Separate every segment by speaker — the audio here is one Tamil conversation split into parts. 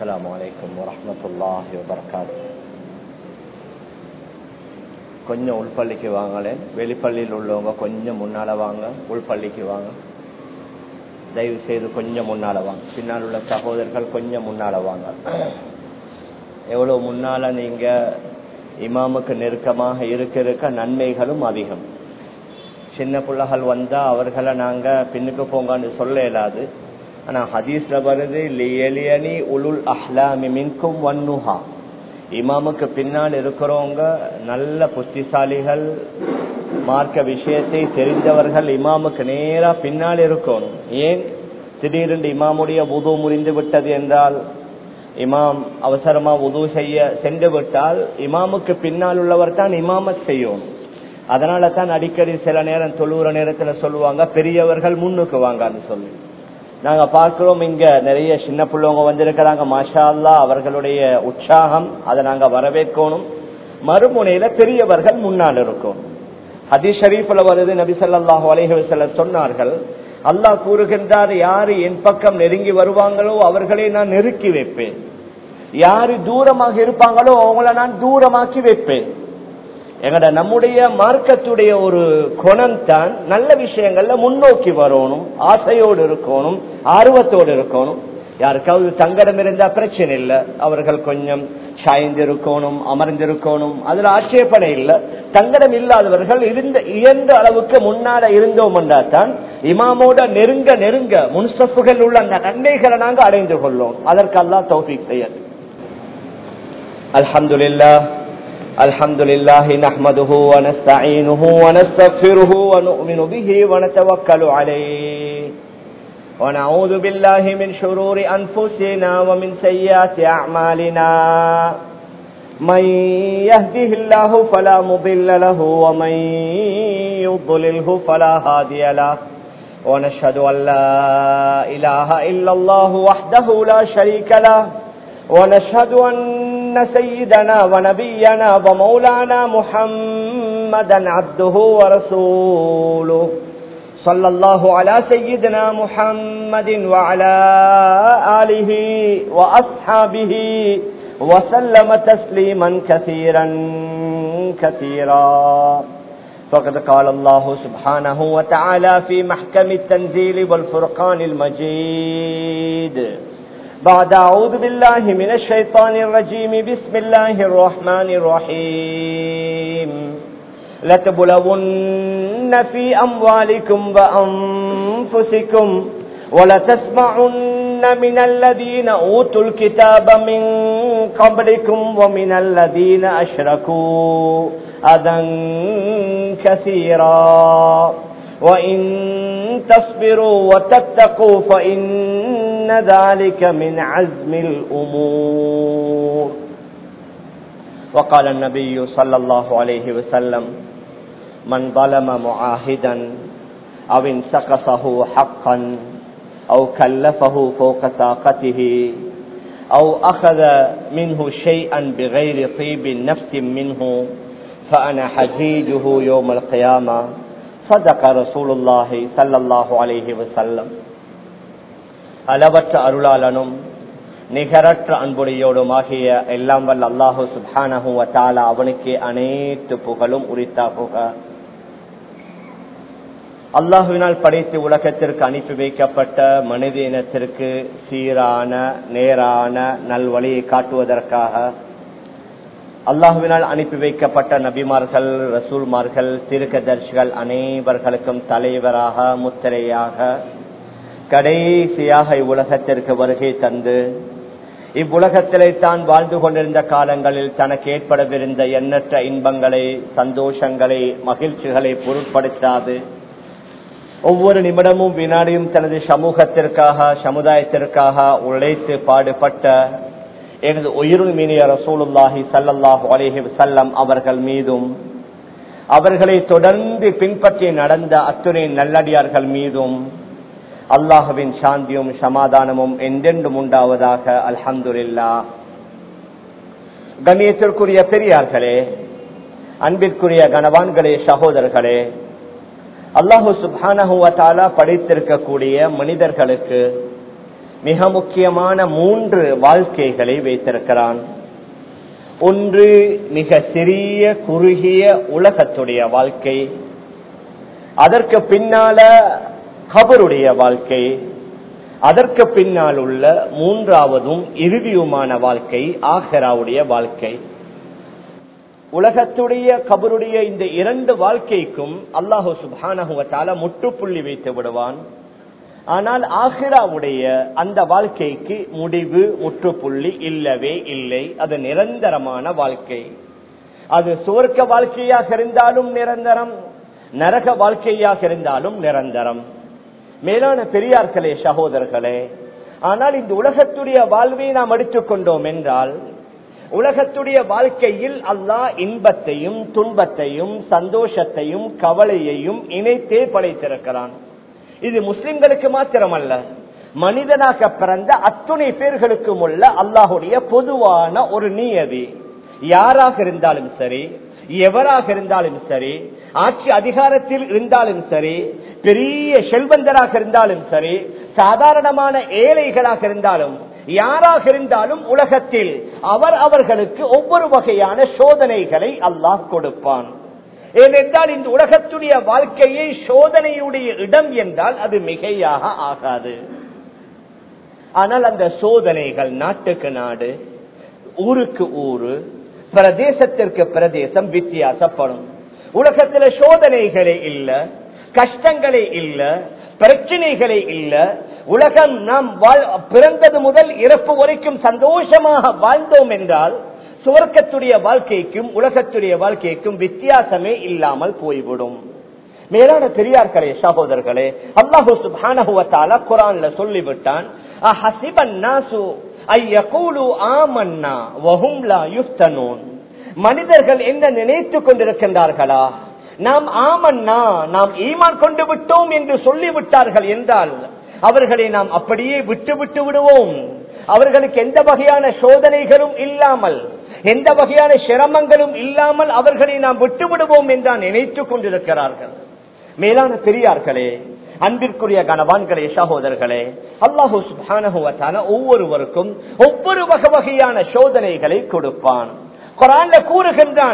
Speaker 1: السلام عليكم ورحمة الله وبركاته கொஞ்சம் உள்பள்ளிக்கு வாங்களேன் வெளிப்பள்ளியில் உள்ளவங்க கொஞ்சம் முன்னால வாங்க உள்பள்ளிக்கு வாங்க தயவு செய்து கொஞ்சம் முன்னால வாங்க பின்னால் உள்ள சகோதரர்கள் கொஞ்சம் முன்னால வாங்க எவ்வளவு முன்னால நீங்க இமாமுக்கு நெருக்கமாக இருக்க இருக்க நன்மைகளும் அதிகம் சின்ன பிள்ளைகள் வந்தா அவர்களை நாங்க பின்னுக்கு போங்கன்னு சொல்ல இயலாது ஆனா ஹதீஸ்ல வருது லியலியனி உலுல் அஹ்லாமி மின்கும் வன்னுஹா இமாமுக்கு பின்னால் இருக்கிறவங்க நல்ல புத்திசாலிகள் மார்க்க விஷயத்தை தெரிந்தவர்கள் இமாமுக்கு நேரா பின்னால் இருக்கணும் ஏன் திடீரென்று இமாமுடைய உது முறிந்து விட்டது என்றால் இமாம் அவசரமா உது செய்ய சென்று விட்டால் இமாமுக்கு பின்னால் உள்ளவர் தான் இமாமத் செய்யணும் அதனால தான் அடிக்கடி சில நேரம் தொழுகிற நேரத்துல சொல்லுவாங்க பெரியவர்கள் முன்னுக்கு வாங்கன்னு சொல்லி நாங்க பார்க்கிறோம் இங்க நிறைய சின்ன பிள்ளைங்க வந்திருக்கிறாங்க மாஷா அல்லா அவர்களுடைய உற்சாகம் அதை நாங்க வரவேற்கணும் மறுமுனையில பெரியவர்கள் முன்னால் இருக்கும் ஹதி ஷரீஃப்ல வருது நபி சொல்லாஹு அலைஹி சொன்னார்கள் அல்லாஹ் கூறுகின்றார் யாரு என் பக்கம் நெருங்கி வருவாங்களோ அவர்களை நான் நெருக்கி வைப்பேன் யாரு தூரமாக இருப்பாங்களோ அவங்கள நான் தூரமாக்கி வைப்பேன் எங்கட நம்முடைய மார்க்கத்துடைய ஒரு குணம் தான் நல்ல விஷயங்கள்ல முன்னோக்கி வரணும் ஆசையோடு இருக்கணும் ஆர்வத்தோடு இருக்கணும் யாருக்காவது தங்கடம் இருந்தா பிரச்சனை இல்லை அவர்கள் கொஞ்சம் சாய்ந்திருக்கணும் அமர்ந்திருக்கணும் அதுல ஆட்சேபனை இல்லை தங்கடம் இல்லாதவர்கள் இருந்த இயன்ற அளவுக்கு முன்னால இருந்தோம் தான் இமாமோட நெருங்க நெருங்க முன்சப்புகள் உள்ள அந்த நன்மைகளை நாங்க அடைந்து கொள்ளோம் அதற்கெல்லாம் தௌஃபிக் செய்ய அல்ஹம்துலில்லா الحمد لله نحمده ونستعينه ونستغفره ونؤمن به ونتوكل عليه ونعوذ بالله من شرور أنفسنا ومن سيئات أعمالنا من يهده الله فلا مضل له ومن يضلله فلا هادي له ونشهد أن لا إله إلا الله وحده لا شريك له ونشهد أن سيدنا ونبينا ومولانا محمدا عبده ورسوله صلى الله على سيدنا محمد وعلى آله وأصحابه وسلم تسليما كثيرا كثيرا فقد قال الله سبحانه وتعالى في محكم التنزيل والفرقان المجيد بعد أعوذ بالله من الشيطان الرجيم بسم الله الرحمن الرحيم لتبلون في أموالكم وأنفسكم ولتسمعن من الذين أوتوا الكتاب من قبلكم ومن الذين أشركوا أذى كثيرا وإن تصبروا وتتقوا فإن ذلك من عزم الأمور وقال النبي صلى الله عليه وسلم من ظلم معاهدا أو انسقصه حقا أو كلفه فوق طاقته أو أخذ منه شيئا بغير طيب نفس منه فأنا حجيجه يوم القيامة صدق رسول الله صلى الله عليه وسلم அளவற்ற அருளாளனும் நிகரற்ற அன்புடையோடும் ஆகிய எல்லாம் வல்ல அல்லாஹு சுபானஹு வத்தாலா அவனுக்கு அனைத்து புகழும் உரித்தாகுக அல்லாஹுவினால் படைத்து உலகத்திற்கு அனுப்பி வைக்கப்பட்ட மனித இனத்திற்கு சீரான நேரான நல்வழியை காட்டுவதற்காக அல்லாஹுவினால் அனுப்பி வைக்கப்பட்ட நபிமார்கள் ரசூல்மார்கள் திருக்கதர்ஷிகள் அனைவர்களுக்கும் தலைவராக முத்திரையாக கடைசியாக இவ்வுலகத்திற்கு வருகை தந்து இவ்வுலகத்திலே தான் வாழ்ந்து கொண்டிருந்த காலங்களில் தனக்கு ஏற்படவிருந்த எண்ணற்ற இன்பங்களை சந்தோஷங்களை மகிழ்ச்சிகளை பொருட்படுத்தாது ஒவ்வொரு நிமிடமும் வினாடியும் தனது சமூகத்திற்காக சமுதாயத்திற்காக உழைத்து பாடுபட்ட எனது உயிரும் மீனிய ரசூலுல்லாஹி சல்லல்லாஹு அலேஹி சல்லம் அவர்கள் மீதும் அவர்களை தொடர்ந்து பின்பற்றி நடந்த அத்துணை நல்லடியார்கள் மீதும் அல்லாஹுவின் சாந்தியும் சமாதானமும் என்றென்றும் உண்டாவதாக அல்ஹம்துல்லா கண்ணியத்திற்குரிய பெரியார்களே அன்பிற்குரிய கனவான்களே சகோதரர்களே அல்லாஹு சுபானஹுவத்தாலா படைத்திருக்கக்கூடிய மனிதர்களுக்கு மிக முக்கியமான மூன்று வாழ்க்கைகளை வைத்திருக்கிறான் ஒன்று மிக சிறிய குறுகிய உலகத்துடைய வாழ்க்கை அதற்கு பின்னால கபருடைய வாழ்க்கை அதற்கு பின்னால் உள்ள மூன்றாவதும் இறுதியுமான வாழ்க்கை ஆஹராவுடைய வாழ்க்கை உலகத்துடைய கபருடைய இந்த இரண்டு வாழ்க்கைக்கும் அல்லாஹு சுபானகுவத்தால முற்றுப்புள்ளி வைத்து விடுவான் ஆனால் ஆஹிராவுடைய அந்த வாழ்க்கைக்கு முடிவு முற்றுப்புள்ளி இல்லவே இல்லை அது நிரந்தரமான வாழ்க்கை அது சுவர்க்க வாழ்க்கையாக இருந்தாலும் நிரந்தரம் நரக வாழ்க்கையாக இருந்தாலும் நிரந்தரம் மேலான பெரியார்களே சகோதரர்களே ஆனால் இந்த உலகத்துடைய வாழ்வை நாம் எடுத்துக்கொண்டோம் என்றால் உலகத்துடைய வாழ்க்கையில் அல்லாஹ் இன்பத்தையும் துன்பத்தையும் சந்தோஷத்தையும் கவலையையும் இணைத்தே படைத்திருக்கிறான் இது முஸ்லிம்களுக்கு மாத்திரமல்ல மனிதனாக பிறந்த அத்துணை பேர்களுக்கும் உள்ள அல்லாஹுடைய பொதுவான ஒரு நியதி யாராக இருந்தாலும் சரி எவராக இருந்தாலும் சரி ஆட்சி அதிகாரத்தில் இருந்தாலும் சரி பெரிய செல்வந்தராக இருந்தாலும் சரி சாதாரணமான ஏழைகளாக இருந்தாலும் யாராக இருந்தாலும் உலகத்தில் அவர் அவர்களுக்கு ஒவ்வொரு வகையான சோதனைகளை அல்லாஹ் கொடுப்பான் ஏனென்றால் இந்த உலகத்துடைய வாழ்க்கையை சோதனையுடைய இடம் என்றால் அது மிகையாக ஆகாது ஆனால் அந்த சோதனைகள் நாட்டுக்கு நாடு ஊருக்கு ஊரு பிரதேசத்திற்கு பிரதேசம் வித்தியாசப்படும் உலகத்துல சோதனைகளே இல்ல கஷ்டங்களே இல்ல பிரச்சனைகளே இல்ல உலகம் நாம் பிறந்தது முதல் இறப்பு வரைக்கும் சந்தோஷமாக வாழ்ந்தோம் என்றால் சுவர்க்கத்துடைய வாழ்க்கைக்கும் உலகத்துடைய வாழ்க்கைக்கும் வித்தியாசமே இல்லாமல் போய்விடும் மேலான பெரியார்களே சகோதரர்களே அல்லாஹூ சுபானஹுவத்தால குரான்ல சொல்லிவிட்டான் மனிதர்கள் என்ன நினைத்து கொண்டிருக்கின்றார்களா நாம் ஆமன்னா நாம் ஈமான் கொண்டு விட்டோம் என்று சொல்லிவிட்டார்கள் என்றால் அவர்களை நாம் அப்படியே விட்டு விட்டு விடுவோம் அவர்களுக்கு எந்த வகையான சோதனைகளும் இல்லாமல் எந்த வகையான சிரமங்களும் இல்லாமல் அவர்களை நாம் விட்டு விடுவோம் என்றான் நினைத்துக் கொண்டிருக்கிறார்கள் மேலான பெரியார்களே அன்பிற்குரிய கணவான்களே சகோதரர்களே அல்லாஹூ சுபானகுவத்தான ஒவ்வொருவருக்கும் ஒவ்வொரு வகை வகையான சோதனைகளை கொடுப்பான் குரான்ல கூறுகின்றான்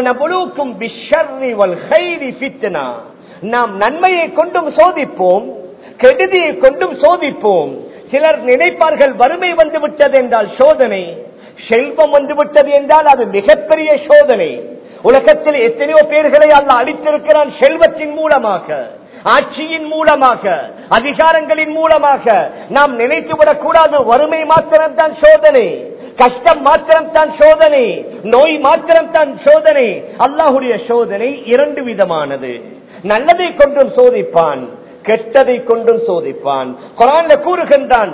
Speaker 1: நாம் நன்மையை கொண்டும் சோதிப்போம் கெடுதியை கொண்டும் சோதிப்போம் சிலர் நினைப்பார்கள் வறுமை வந்து விட்டது என்றால் சோதனை செல்வம் வந்து விட்டது என்றால் அது மிகப்பெரிய சோதனை உலகத்தில் எத்தனையோ பேர்களை அல்ல அளித்திருக்கிறான் செல்வத்தின் மூலமாக ஆட்சியின் மூலமாக அதிகாரங்களின் மூலமாக நாம் நினைத்துவிடக் கூடாது வறுமை மாத்திரம்தான் சோதனை கஷ்டம் மாத்திரம் தான் சோதனை நோய் மாத்திரம் தான் சோதனை அல்லாஹுடைய சோதனை இரண்டு விதமானது நல்லதை கொண்டும் சோதிப்பான் கெட்டதை கொண்டும் சோதிப்பான் குரான்ல கூறுகின்றான்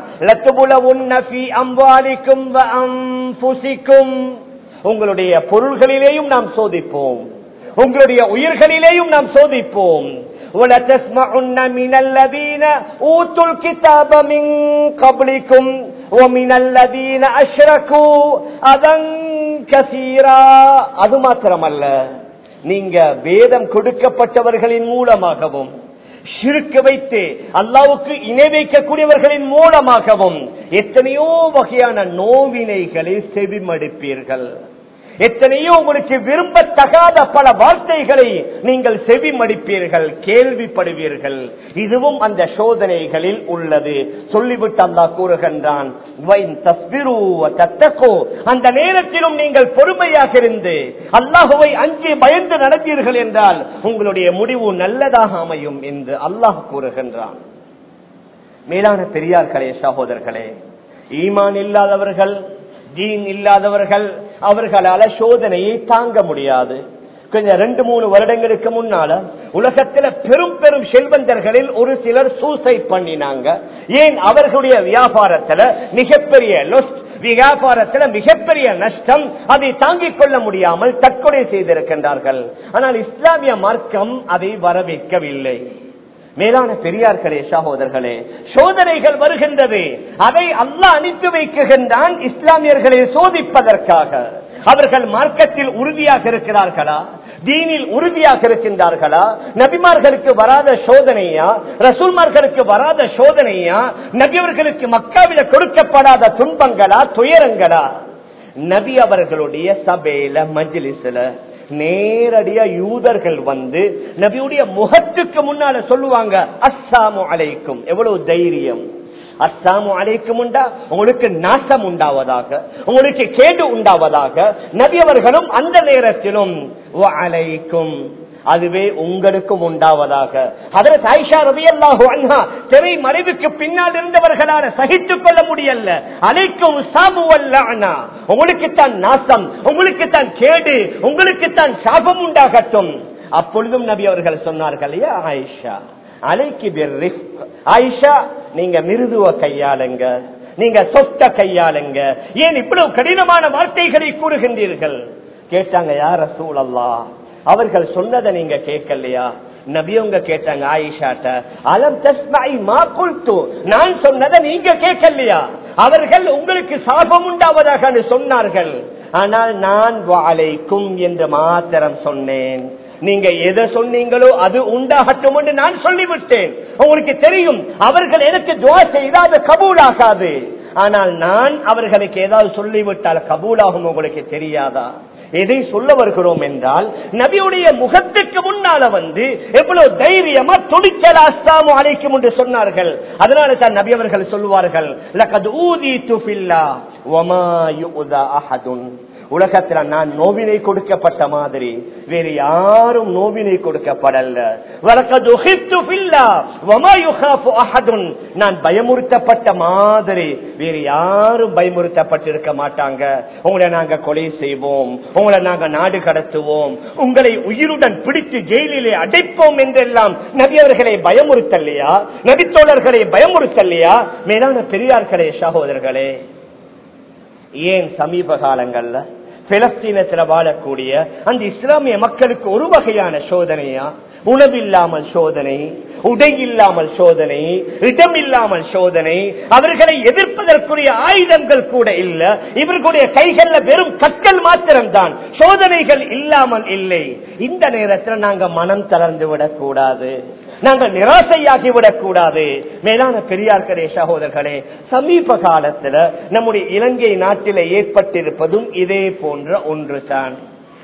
Speaker 1: உங்களுடைய பொருள்களிலேயும் நாம் சோதிப்போம் உங்களுடைய உயிர்களிலேயும் நாம் சோதிப்போம் وَلَتَسْمَعُنَّ مِنَ الَّذِينَ أُوتُوا الْكِتَابَ مِنْ قَبْلِكُمْ وَمِنَ الَّذِينَ أَشْرَكُوا أَذًى كَثِيرًا அது மாத்திரமல்ல நீங்க வேதம் கொடுக்கப்பட்டவர்களின் மூலமாகவும் ஷிருக்க வைத்து அல்லாவுக்கு இணை வைக்கக்கூடியவர்களின் மூலமாகவும் எத்தனையோ வகையான நோவினைகளை செவிமடுப்பீர்கள் எத்தனையோ உங்களுக்கு விரும்பத்தகாத பல வார்த்தைகளை நீங்கள் செவி மடிப்பீர்கள் கேள்விப்படுவீர்கள் இதுவும் அந்த சோதனைகளில் உள்ளது சொல்லிவிட்டு அல்லா கூறுகின்றான் அந்த நேரத்திலும் நீங்கள் பொறுமையாக இருந்து அல்லாஹுவை அஞ்சி பயந்து நடந்தீர்கள் என்றால் உங்களுடைய முடிவு நல்லதாக அமையும் என்று அல்லாஹ் கூறுகின்றான் மேலான பெரியார்களே சகோதரர்களே ஈமான் இல்லாதவர்கள் தீன் இல்லாதவர்கள் அவர்களால சோதனையை தாங்க முடியாது கொஞ்சம் ரெண்டு மூணு வருடங்களுக்கு முன்னால உலகத்துல பெரும் பெரும் செல்வந்தர்களில் ஒரு சிலர் சூசைட் பண்ணினாங்க ஏன் அவர்களுடைய வியாபாரத்துல மிகப்பெரிய லொஸ்ட் வியாபாரத்துல மிகப்பெரிய நஷ்டம் அதை தாங்கிக் கொள்ள முடியாமல் தற்கொலை செய்திருக்கின்றார்கள் ஆனால் இஸ்லாமிய மார்க்கம் அதை வரவேற்கவில்லை மேலான பெரியார்களே சகோதரர்களே சோதனைகள் வருகின்றது அதை அல்லாஹ் அனுப்பி வைக்குகின்றான் இஸ்லாமியர்களை சோதிப்பதற்காக அவர்கள் மார்க்கத்தில் உறுதியாக இருக்கிறார்களா தீனில் உறுதியாக இருக்கின்றார்களா நபிமார்களுக்கு வராத சோதனையா ரசூல்மார்களுக்கு வராத சோதனையா நபியவர்களுக்கு மக்காவில கொடுக்கப்படாத துன்பங்களா துயரங்களா நபி அவர்களுடைய சபையில மஜ்லிஸ்ல நேரடியா யூதர்கள் வந்து நபியுடைய முகத்துக்கு முன்னால சொல்லுவாங்க அஸ்ஸாமு அலைக்கும் எவ்வளவு தைரியம் அஸ்ஸாமு அலைக்கும் உண்டா உங்களுக்கு நாசம் உண்டாவதாக உங்களுக்கு கேடு உண்டாவதாக நபி அவர்களும் அந்த நேரத்திலும் அலைக்கும் அதுவே உங்களுக்கும் உண்டாவதாக அதற்கு ஆயிஷா ரவி அல்லாஹு திரை மறைவுக்கு பின்னால் இருந்தவர்களான சகித்துக் கொள்ள முடியல அலைக்கும் சாமுவல்ல உங்களுக்கு தான் நாசம் உங்களுக்கு தான் கேடு உங்களுக்கு தான் சாபம் உண்டாகட்டும் அப்பொழுதும் நபி அவர்கள் சொன்னார்கள் ஐயா ஆயிஷா அலைக்கு ஆயிஷா நீங்க மிருதுவ கையாளுங்க நீங்க சொத்த கையாளுங்க ஏன் இவ்வளவு கடினமான வார்த்தைகளை கூறுகின்றீர்கள் கேட்டாங்க யார சூழல்லா அவர்கள் சொன்னதை நீங்க கேட்கலையா நபியவங்க கேட்டாங்க ஆயிஷாட்ட அலம் தஸ்மாய் மா குல்து நான் சொன்னதை நீங்க கேட்கலையா அவர்கள் உங்களுக்கு சாபம் உண்டாவதாக சொன்னார்கள் ஆனால் நான் வாழைக்கும் என்று மாத்திரம் சொன்னேன் நீங்க எதை சொன்னீங்களோ அது உண்டாகட்டும் என்று நான் சொல்லிவிட்டேன் உங்களுக்கு தெரியும் அவர்கள் எனக்கு துவா செய்தால் கபூலாகாது ஆனால் நான் அவர்களுக்கு ஏதாவது சொல்லிவிட்டால் கபூலாகும் உங்களுக்கு தெரியாதா எதை சொல்ல வருகிறோம் என்றால் நபியுடைய முகத்துக்கு முன்னால வந்து எவ்வளவு தைரியமா துணிச்சல் அஸ்தாமு அழைக்கும் என்று சொன்னார்கள் அதனால தான் நபி அவர்கள் சொல்லுவார்கள் லக்கது ஊதி துஃபில்லா வமா யுதா அஹதுன் உலகத்துல நான் நோவினை கொடுக்கப்பட்ட மாதிரி வேறு யாரும் நோவினை கொடுக்கப்படல நான் பயமுறுத்தப்பட்ட மாதிரி வேறு யாரும் பயமுறுத்தப்பட்டிருக்க மாட்டாங்க உங்களை நாங்க கொலை செய்வோம் உங்களை நாங்க நாடு கடத்துவோம் உங்களை உயிருடன் பிடித்து ஜெயிலிலே அடைப்போம் என்றெல்லாம் நபியவர்களை பயமுறுத்தல்லையா நபித்தோழர்களை பயமுறுத்தல்லையா மேலான பெரியார்களே சகோதரர்களே ஏன் சமீப காலங்கள்ல பிலஸ்தீனத்துல வாழக்கூடிய அந்த இஸ்லாமிய மக்களுக்கு ஒரு வகையான சோதனையா உணவில்லாமல் சோதனை உடை இல்லாமல் சோதனை இடம் இல்லாமல் சோதனை அவர்களை எதிர்ப்பதற்குரிய ஆயுதங்கள் கூட இல்ல இவர்களுடைய கைகள்ல வெறும் கற்கள் மாத்திரம்தான் சோதனைகள் இல்லாமல் இல்லை இந்த நேரத்தில் நாங்க மனம் தளர்ந்து விடக்கூடாது நாங்கள் நிராசையாகி விடக்கூடாது மேலான பெரியார்களே சகோதரர்களே சமீப காலத்துல நம்முடைய இலங்கை நாட்டில ஏற்பட்டிருப்பதும் இதே போன்ற ஒன்றுதான்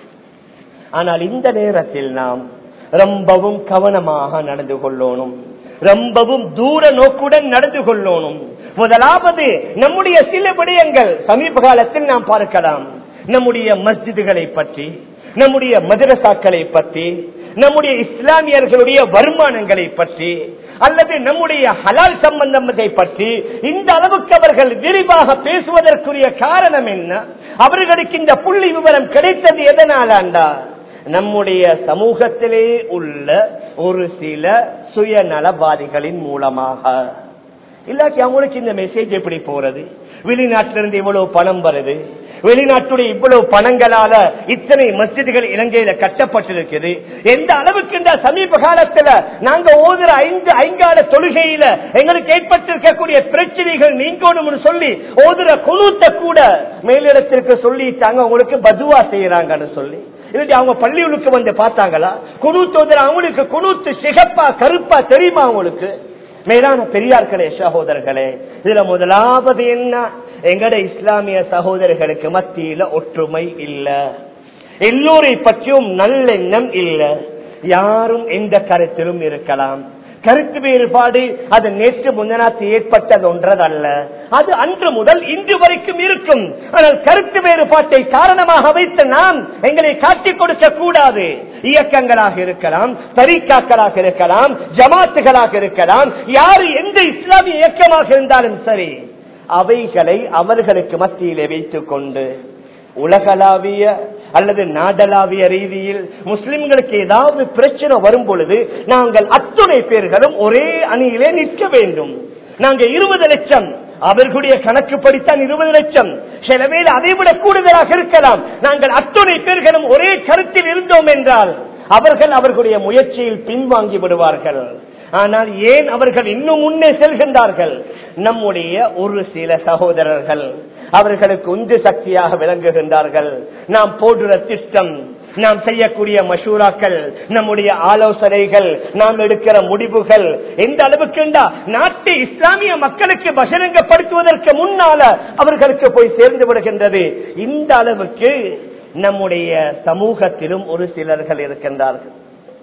Speaker 1: ஆனால் இந்த நேரத்தில் நாம் ரொம்பவும் கவனமாக நடந்து கொள்ளணும் ரொம்பவும் தூர நோக்குடன் நடந்து கொள்ளணும் முதலாவது நம்முடைய சில விடயங்கள் சமீப காலத்தில் நாம் பார்க்கலாம் நம்முடைய மஸ்ஜிதுகளை பற்றி நம்முடைய மதரசாக்களை பற்றி நம்முடைய இஸ்லாமியர்களுடைய வருமானங்களை பற்றி அல்லது நம்முடைய ஹலால் சம்பந்தத்தை பற்றி இந்த அளவுக்கு அவர்கள் விரிவாக பேசுவதற்குரிய காரணம் என்ன அவர்களுக்கு இந்த புள்ளி விவரம் கிடைத்தது எதனாலாண்டா நம்முடைய சமூகத்திலே உள்ள ஒரு சில சுயநலவாதிகளின் மூலமாக இல்லாட்டி அவங்களுக்கு இந்த மெசேஜ் எப்படி போறது வெளிநாட்டிலிருந்து இவ்வளவு பணம் வருது வெளிநாட்டுடைய இவ்வளவு பணங்களால இத்தனை மஸ்ஜிதுகள் இலங்கையில கட்டப்பட்டிருக்குது எந்த அளவுக்கு இந்த சமீப காலத்துல நாங்க ஓதுற ஐந்து ஐங்கால தொழுகையில எங்களுக்கு ஏற்பட்டிருக்கக்கூடிய பிரச்சனைகள் நீங்கணும்னு சொல்லி ஓதுற குழுத்த கூட மேலிடத்திற்கு சொல்லிட்டாங்க உங்களுக்கு பதுவா செய்யறாங்கன்னு சொல்லி இல்லாட்டி அவங்க பள்ளிகளுக்கு வந்து பார்த்தாங்களா குணூத்து ஓதுற அவங்களுக்கு குணூத்து சிகப்பா கருப்பா தெரியுமா அவங்களுக்கு மேலான பெரியார்களே சகோதரர்களே இதுல முதலாவது என்ன எங்கட இஸ்லாமிய சகோதரர்களுக்கு மத்தியில ஒற்றுமை இல்ல எல்லோரை பற்றியும் நல்லெண்ணம் இல்ல யாரும் எந்த கருத்திலும் இருக்கலாம் கருத்து வேறுபாடு அது நேற்று முன்னநாத்து ஏற்பட்டது ஒன்றதல்ல அது அன்று முதல் இன்று வரைக்கும் இருக்கும் ஆனால் கருத்து வேறுபாட்டை காரணமாக வைத்து நாம் எங்களை காட்டிக் கொடுக்க கூடாது இயக்கங்களாக இருக்கலாம் தரிக்காக்களாக இருக்கலாம் ஜமாத்துகளாக இருக்கலாம் யாரு எந்த இஸ்லாமிய இயக்கமாக இருந்தாலும் சரி அவைகளை அவர்களுக்கு மத்தியிலே வைத்துக் கொண்டு உலகளாவிய அல்லது நாடளாவிய ரீதியில் முஸ்லிம்களுக்கு ஏதாவது பிரச்சனை வரும் பொழுது நாங்கள் அத்துணை பேர்களும் ஒரே அணியிலே நிற்க வேண்டும் நாங்க இருபது லட்சம் அவர்களுடைய கணக்கு படித்தான் இருபது லட்சம் சில வேளை அதை விட கூடுதலாக இருக்கலாம் நாங்கள் அத்துணை பேர்களும் ஒரே கருத்தில் இருந்தோம் என்றால் அவர்கள் அவர்களுடைய முயற்சியில் பின்வாங்கி விடுவார்கள் ஆனால் ஏன் அவர்கள் இன்னும் முன்னே செல்கின்றார்கள் நம்முடைய ஒரு சில சகோதரர்கள் அவர்களுக்கு உந்து சக்தியாக விளங்குகின்றார்கள் நாம் போடுற திட்டம் நாம் செய்யக்கூடிய மஷூராக்கள் நம்முடைய ஆலோசனைகள் நாம் எடுக்கிற முடிவுகள் எந்த அளவுக்கு நாட்டு இஸ்லாமிய மக்களுக்கு பகிரங்கப்படுத்துவதற்கு முன்னால அவர்களுக்கு போய் சேர்ந்து விடுகின்றது இந்த அளவுக்கு நம்முடைய சமூகத்திலும் ஒரு சிலர்கள் இருக்கின்றார்கள்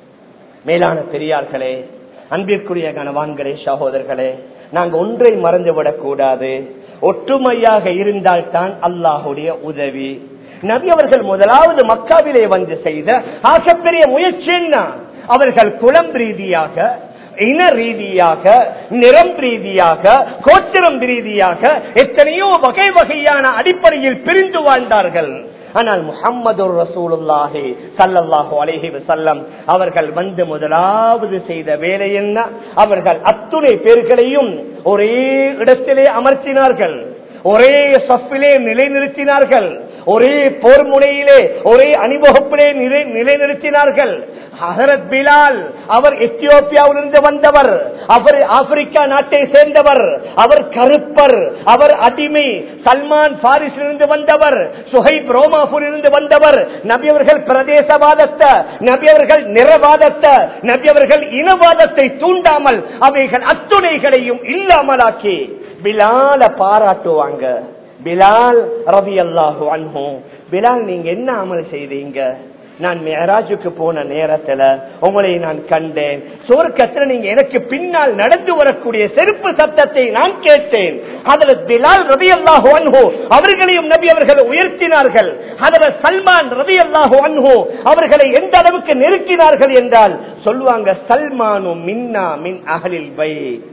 Speaker 1: மேலான பெரியார்களே அன்பிற்குரிய கணவான்களே சகோதரர்களே நாங்க ஒன்றை மறந்துவிடக் கூடாது ஒற்றுமையாக இருந்தால்தான் அல்லாஹுடைய உதவி நபி அவர்கள் முதலாவது மக்காவிலே வந்து செய்த ஆகப்பெரிய முயற்சி என்ன அவர்கள் குளம் ரீதியாக இன ரீதியாக நிறம் ரீதியாக கோத்திரம் ரீதியாக எத்தனையோ வகை வகையான அடிப்படையில் பிரிந்து வாழ்ந்தார்கள் ஆனால் முகம்மது ரசூலுல்லாஹி சல்லல்லாஹு அலைஹி வஸல்லம் அவர்கள் வந்து முதலாவது செய்த வேலை என்ன அவர்கள் அத்துணை பேர்களையும் ஒரே இடத்திலே அமர்த்தினார்கள் ஒரே சப்பிலே நிலைநிறுத்தினார்கள் ஒரே போர் முனையிலே ஒரே அணிவகுப்பிலே நிலை நிலைநிறுத்தினார்கள் ஹசரத் பிலால் அவர் எத்தியோப்பியாவிலிருந்து வந்தவர் அவர் ஆப்பிரிக்கா நாட்டை சேர்ந்தவர் அவர் கருப்பர் அவர் அடிமை சல்மான் பாரிஸிலிருந்து வந்தவர் சுஹைப் ரோமாபூரிலிருந்து வந்தவர் நபியவர்கள் பிரதேசவாதத்தை நபியவர்கள் நிறவாதத்தை நபியவர்கள் இனவாதத்தை தூண்டாமல் அவைகள் அத்துணைகளையும் இல்லாமலாக்கி பிலால பாராட்டுவாங்க பிலால் ரவி அல்லாஹு அன்ஹு பிலால் நீங்க என்ன அமல் செய்தீங்க நான் மேராஜுக்கு போன நேரத்துல உங்களை நான் கண்டேன் சுவர்க்கத்துல நீங்க எனக்கு பின்னால் நடந்து வரக்கூடிய செருப்பு சத்தத்தை நான் கேட்டேன் அதுல பிலால் ரவி அல்லாஹு அன்ஹு அவர்களையும் நபி அவர்கள் உயர்த்தினார்கள் அதுல சல்மான் ரவி அல்லாஹு அன்ஹு அவர்களை எந்த அளவுக்கு நெருக்கினார்கள் என்றால் சொல்லுவாங்க சல்மானும் மின்னா மின் அகலில் பை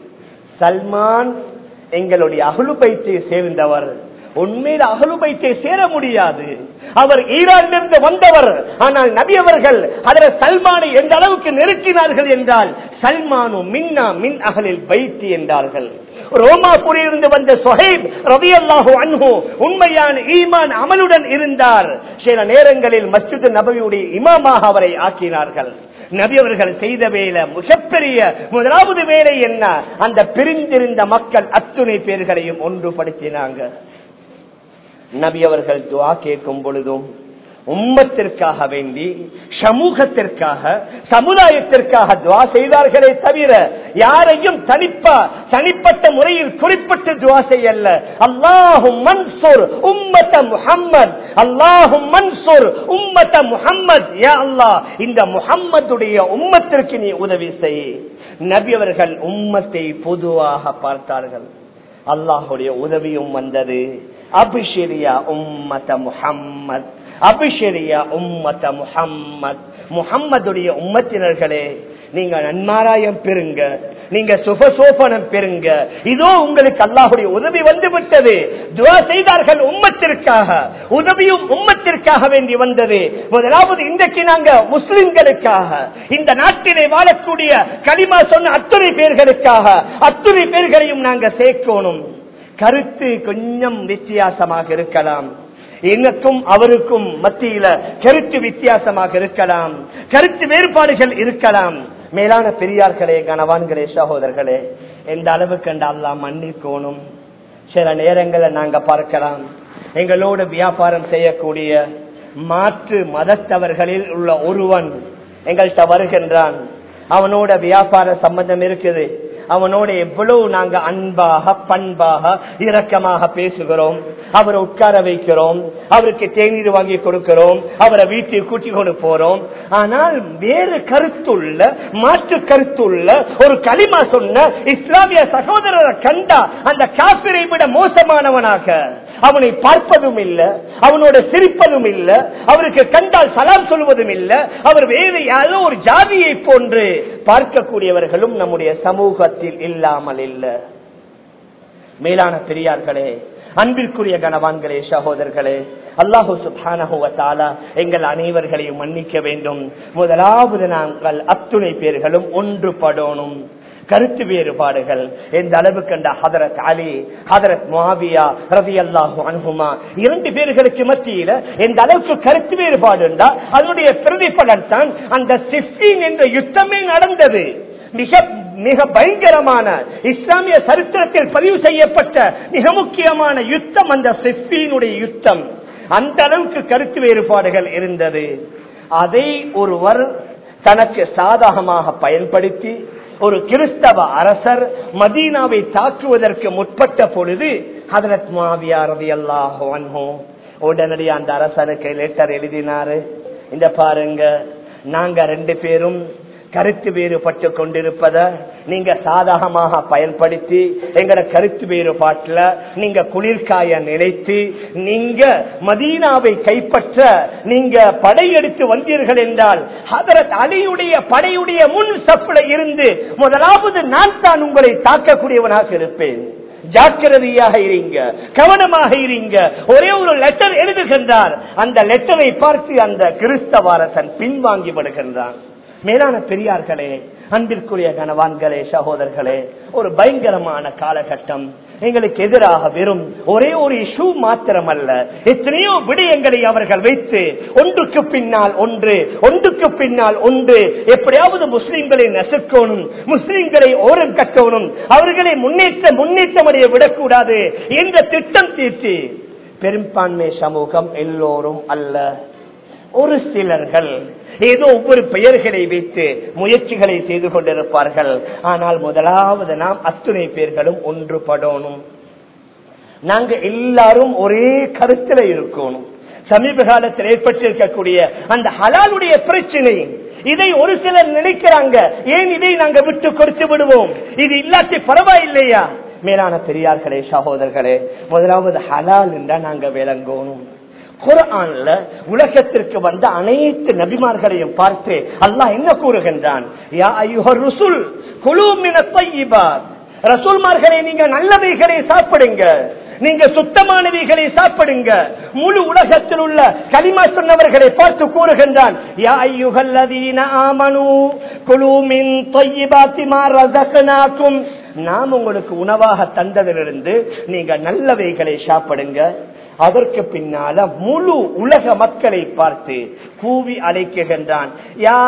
Speaker 1: சல்மான் எங்களுடைய அகலுபைத்தை சேர்ந்தவர் உண்மையில் அகலுபைத்தை சேர முடியாது அவர் ஈரானிலிருந்து வந்தவர் ஆனால் நபி அவர்கள் அதில் சல்மானை எந்த அளவுக்கு நெருக்கினார்கள் என்றால் சல்மானும் மின்னா மின் அகலில் பைத்தி என்றார்கள் ரோமாபுரியிலிருந்து வந்த சொஹைப் ரவி அல்லாஹு அன்ஹு உண்மையான ஈமான் அமலுடன் இருந்தார் சில நேரங்களில் மஸ்ஜித் நபவியுடைய இமாமாக அவரை ஆக்கினார்கள் நபி அவர்கள் செய்த வேலை மிகப்பெரிய முதலாவது வேலை என்ன அந்த பிரிந்திருந்த மக்கள் அத்துணை பேர்களையும் ஒன்றுபடுத்தினாங்க நபி அவர்கள் துவா கேட்கும் பொழுதும் உம்மத்திற்காக வேண்டி சமூகத்திற்காக சமுதாயத்திற்காக துவா செய்தார்களே தவிர யாரையும் தனிப்பா தனிப்பட்ட முறையில் குறிப்பிட்டு துவா செய்யல அல்லாஹும் மன்சூர் உம்மத்த முஹம்மத் அல்லாஹும் மன்சூர் உம்மத்த முஹம்மத் யா அல்லாஹ் இந்த முஹம்மதுடைய உம்மத்திற்கு நீ உதவி செய் நபி அவர்கள் உம்மத்தை பொதுவாக பார்த்தார்கள் அல்லாஹுடைய உதவியும் வந்தது அபிஷரியா உம்மத முஹம்மத் அபிஷரியா உம்மத முஹம்மத் முஹம்மதுடைய உம்மத்தினர்களே நீங்க நன்மாராயம் பெறுங்க நீங்க சுபசோபனம் பெறுங்க இதோ உங்களுக்கு அல்லாஹுடைய உதவி வந்து விட்டது துவா செய்தார்கள் உம்மத்திற்காக உதவியும் உம்மத்திற்காக வேண்டி வந்தது முதலாவது இன்றைக்கு நாங்க முஸ்லிம்களுக்காக இந்த நாட்டிலே வாழக்கூடிய களிமா சொன்ன அத்துணை பேர்களுக்காக அத்துணை பேர்களையும் நாங்க சேர்க்கணும் கருத்து கொஞ்சம் வித்தியாசமாக இருக்கலாம் எனக்கும் அவருக்கும் மத்தியில கருத்து வித்தியாசமாக இருக்கலாம் கருத்து வேறுபாடுகள் இருக்கலாம் மேலான பெரியார்களே கனவான்களே சகோதரர்களே எந்த அளவுக்கு என்றால் மன்னிக்கோணும் சில நேரங்களை நாங்க பார்க்கலாம் எங்களோடு வியாபாரம் செய்யக்கூடிய மாற்று மதத்தவர்களில் உள்ள ஒருவன் எங்கள்கிட்ட வருகின்றான் அவனோட வியாபார சம்பந்தம் இருக்குது அவனோட எவ்வளவு நாங்க அன்பாக பண்பாக இரக்கமாக பேசுகிறோம் அவரை உட்கார வைக்கிறோம் அவருக்கு தேநீர் வாங்கி கொடுக்கிறோம் அவரை வீட்டில் கூட்டி கொண்டு போறோம் ஆனால் வேறு கருத்துள்ள மாற்று கருத்துள்ள ஒரு களிமா சொன்ன இஸ்லாமிய சகோதரரை கண்டா அந்த காப்பிரை விட மோசமானவனாக அவனை பார்ப்பதும் இல்ல அவனோட சிரிப்பதும் இல்ல அவருக்கு கண்டால் சலாம் சொல்வதும் இல்ல அவர் வேறு யாரோ ஒரு ஜாதியை போன்று பார்க்கக்கூடியவர்களும் நம்முடைய சமூகத்தில் இல்லாமல் இல்ல மேலான பெரியார்களே அன்பிற்குரிய கனவான்களே சகோதரர்களே அல்லாஹு சுபானஹுவத்தாலா எங்கள் அனைவர்களையும் மன்னிக்க வேண்டும் முதலாவது நாங்கள் அத்துணை பேர்களும் ஒன்றுபடணும் கருத்து வேறுபாடுகள் எந்த அளவுக்கு கண்ட ஹதரத் அலி ஹதரத் மாவியா ரவி அல்லாஹு அனுகுமா இரண்டு பேர்களுக்கு மத்தியில எந்த அளவுக்கு கருத்து வேறுபாடு அதனுடைய பிரதிபலன் தான் அந்த சிஃபின் என்ற யுத்தமே நடந்தது மிக
Speaker 2: மிக பயங்கரமான இஸ்லாமிய சரித்திரத்தில் பதிவு செய்யப்பட்ட மிக முக்கியமான யுத்தம் அந்த சிப்பியினுடைய யுத்தம் அந்த அளவுக்கு கருத்து வேறுபாடுகள் இருந்தது அதை ஒருவர் தனக்கு சாதகமாக பயன்படுத்தி ஒரு கிறிஸ்தவ அரசர் மதீனாவை தாக்குவதற்கு முற்பட்ட பொழுது ஹதரத் மாவியாரதி அல்லாஹோ உடனடி அந்த அரசனுக்கு லெட்டர் எழுதினாரு இந்த பாருங்க நாங்க ரெண்டு பேரும் கருத்து வேறுபட்டு கொண்டிருப்பத நீங்க சாதகமாக பயன்படுத்தி எங்கட கருத்து வேறுபாட்டுல நீங்க குளிர்காய நினைத்து நீங்க மதீனாவை கைப்பற்ற நீங்க படையெடுத்து வந்தீர்கள் என்றால் ஹதரத் அலியுடைய படையுடைய முன் சப்புல இருந்து முதலாவது நான் தான் உங்களை தாக்கக்கூடியவனாக இருப்பேன் ஜாக்கிரதையாக இருங்க கவனமாக இருங்க ஒரே ஒரு லெட்டர் எழுதுகின்றார் அந்த லெட்டரை பார்த்து அந்த கிறிஸ்தவ அரசன் பின்வாங்கி விடுகின்றான் மேலான பெரியார்களே அன்பிற்குரிய கனவான்களே சகோதரர்களே ஒரு பயங்கரமான காலகட்டம் எங்களுக்கு எதிராக வெறும் ஒரே ஒரு இஷ்யூ மாத்திரமல்ல எத்தனையோ விடயங்களை அவர்கள் வைத்து ஒன்றுக்கு பின்னால் ஒன்று ஒன்றுக்கு பின்னால் ஒன்று எப்படியாவது முஸ்லிம்களை நசுக்கணும் முஸ்லிம்களை ஓரம் கட்டணும் அவர்களை முன்னேற்ற முன்னேற்றம் அடைய விடக்கூடாது என்ற திட்டம் தீர்த்தி பெரும்பான்மை சமூகம் எல்லோரும் அல்ல ஒரு சிலர்கள் ஏதோ ஒவ்வொரு பெயர்களை வைத்து முயற்சிகளை செய்து கொண்டிருப்பார்கள் ஆனால் முதலாவது நாம் அத்துணை பேர்களும் ஒன்றுபடணும் நாங்க எல்லாரும் ஒரே கருத்துல இருக்கணும் சமீப காலத்தில் ஏற்பட்டிருக்கக்கூடிய அந்த ஹலாலுடைய பிரச்சனை இதை ஒரு சிலர் நினைக்கிறாங்க ஏன் இதை நாங்க விட்டு கொடுத்து விடுவோம் இது இல்லாட்டி பரவாயில்லையா மேலான பெரியார்களே சகோதரர்களே முதலாவது ஹலால் என்றா நாங்க விளங்கணும் குரான்ல உலகத்திற்கு வந்த அனைத்து நபிமார்களையும் பார்த்து அல்லாஹ் என்ன கூறுகின்றான் யா அய்யுஹர் ருசுல் குலு மின தையிபாத் ரசூல்மார்களை நீங்க நல்லவைகளை சாப்பிடுங்க நீங்க சுத்தமானவைகளை சாப்பிடுங்க முழு உலகத்தில் உள்ள களிமா சொன்னவர்களை பார்த்து கூறுகின்றான் யா ஐயுகல்லதீன ஆமனு குலு மின் தையிபாத்தி மா ரஸக்னாக்கும் நாம் உங்களுக்கு உணவாக தந்ததிலிருந்து நீங்க நல்லவைகளை சாப்பிடுங்க அதற்கு பின்னால முழு உலக மக்களை பார்த்து கூவி அழைக்குகின்றான் யா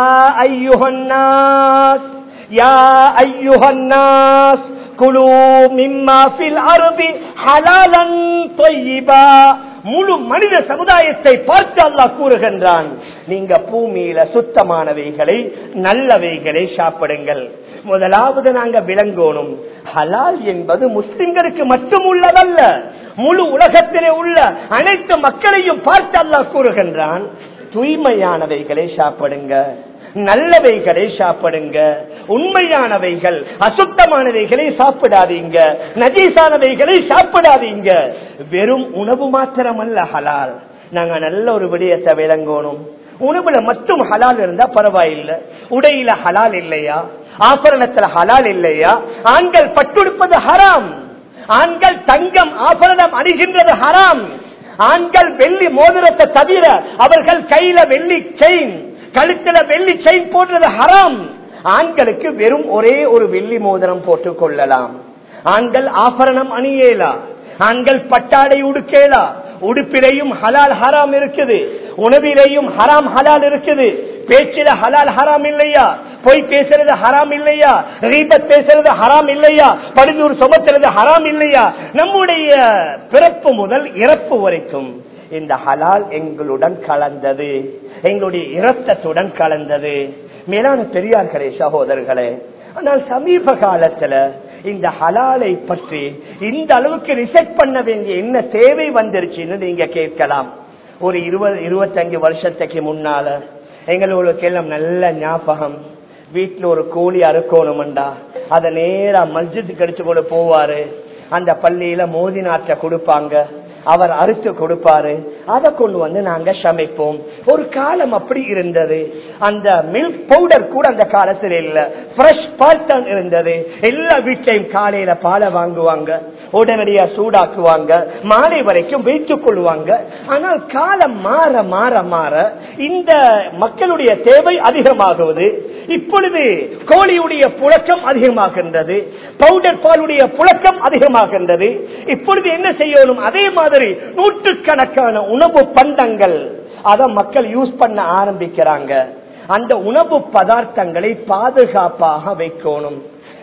Speaker 2: ஐயுகன்னாஸ் யா ஐயுகன்னாஸ் குழு மிம்மா ஃபில் அருதி ஹலாலன் தொய்யிபா முழு மனித சமுதாயத்தை பார்த்து அல்லாஹ் கூறுகின்றான் நீங்க பூமியில சுத்தமானவைகளை நல்லவைகளை சாப்பிடுங்கள் முதலாவது நாங்க விளங்கணும் ஹலால் என்பது முஸ்லிம்களுக்கு மட்டும் உள்ளதல்ல முழு உலகத்திலே உள்ள அனைத்து மக்களையும் பார்த்து அல்லாஹ் கூறுகின்றான் தூய்மையானவைகளை சாப்பிடுங்க நல்லவைகளை சாப்பிடுங்க உண்மையானவைகள் அசுத்தமானவைகளை சாப்பிடாதீங்க நஜீசானவைகளை சாப்பிடாதீங்க வெறும் உணவு மாத்திரமல்ல ஹலால் நாங்க நல்ல ஒரு விடயத்தை விளங்கணும் உணவுல மட்டும் ஹலால் இருந்தா பரவாயில்லை உடையில ஹலால் இல்லையா ஆபரணத்துல ஹலால் இல்லையா ஆண்கள் பட்டுடுப்பது ஹராம் ஆண்கள் தங்கம் ஆபரணம் அணிகின்றது ஹராம் ஆண்கள் வெள்ளி மோதிரத்தை தவிர அவர்கள் கையில வெள்ளி செயின் கழுத்துல வெள்ளி செயின் போடுறது ஹராம் ஆண்களுக்கு வெறும் ஒரே ஒரு வெள்ளி மோதிரம் போட்டுக் கொள்ளலாம் ஆண்கள் ஆபரணம் அணியேலா ஆண்கள் பட்டாடை உடுக்கேலா உடுப்பிலையும் ஹலால் ஹராம் இருக்குது உணவிலையும் ஹராம் ஹலால் இருக்குது பேச்சில ஹலால் ஹராம் இல்லையா பொய் பேசுறது ஹராம் இல்லையா ரீபத் பேசுறது ஹராம் இல்லையா படுதூர் சுமத்துறது ஹராம் இல்லையா நம்முடைய பிறப்பு முதல் இறப்பு வரைக்கும் இந்த ஹலால் எங்களுடன் கலந்தது எங்களுடைய இரத்தத்துடன் கலந்தது மேலான பெரியார்களே சகோதரர்களே ஆனால் சமீப காலத்துல இந்த ஹலாலை பற்றி இந்த அளவுக்கு ரிசர்ச் பண்ண வேண்டிய என்ன தேவை வந்துருச்சுன்னு நீங்க கேட்கலாம் ஒரு இருபது இருபத்தஞ்சு வருஷத்துக்கு முன்னால எங்களுக்கு எல்லாம் நல்ல ஞாபகம் வீட்டுல ஒரு கோழி அறுக்கணும்டா அத நேரா மஸ்ஜித் கடிச்சு கொண்டு போவாரு அந்த பள்ளியில மோதி நாட்டை கொடுப்பாங்க அவர் அறுத்து கொடுப்பாரு அதை கொண்டு வந்து நாங்க சமைப்போம் ஒரு காலம் அப்படி இருந்தது அந்த மில்க் பவுடர் கூட அந்த காலத்தில் இல்ல ஃப்ரெஷ் பால் தான் இருந்தது எல்லா வீட்லையும் காலையில பாலை வாங்குவாங்க உடனடியா சூடாக்குவாங்க மாலை வரைக்கும் வைத்துக் கொள்வாங்க ஆனால் காலம் மாற மாற மாற இந்த மக்களுடைய தேவை அதிகமாகுவது இப்பொழுது கோழியுடைய புழக்கம் அதிகமாகின்றது பவுடர் பாலுடைய புழக்கம் அதிகமாகின்றது இப்பொழுது என்ன செய்யணும் அதே மாதிரி நூற்றுக்கணக்கான உணவு பண்டங்கள் அதை மக்கள் யூஸ் பண்ண ஆரம்பிக்கிறாங்க அந்த உணவு பதார்த்தங்களை பாதுகாப்பாக வைக்கணும்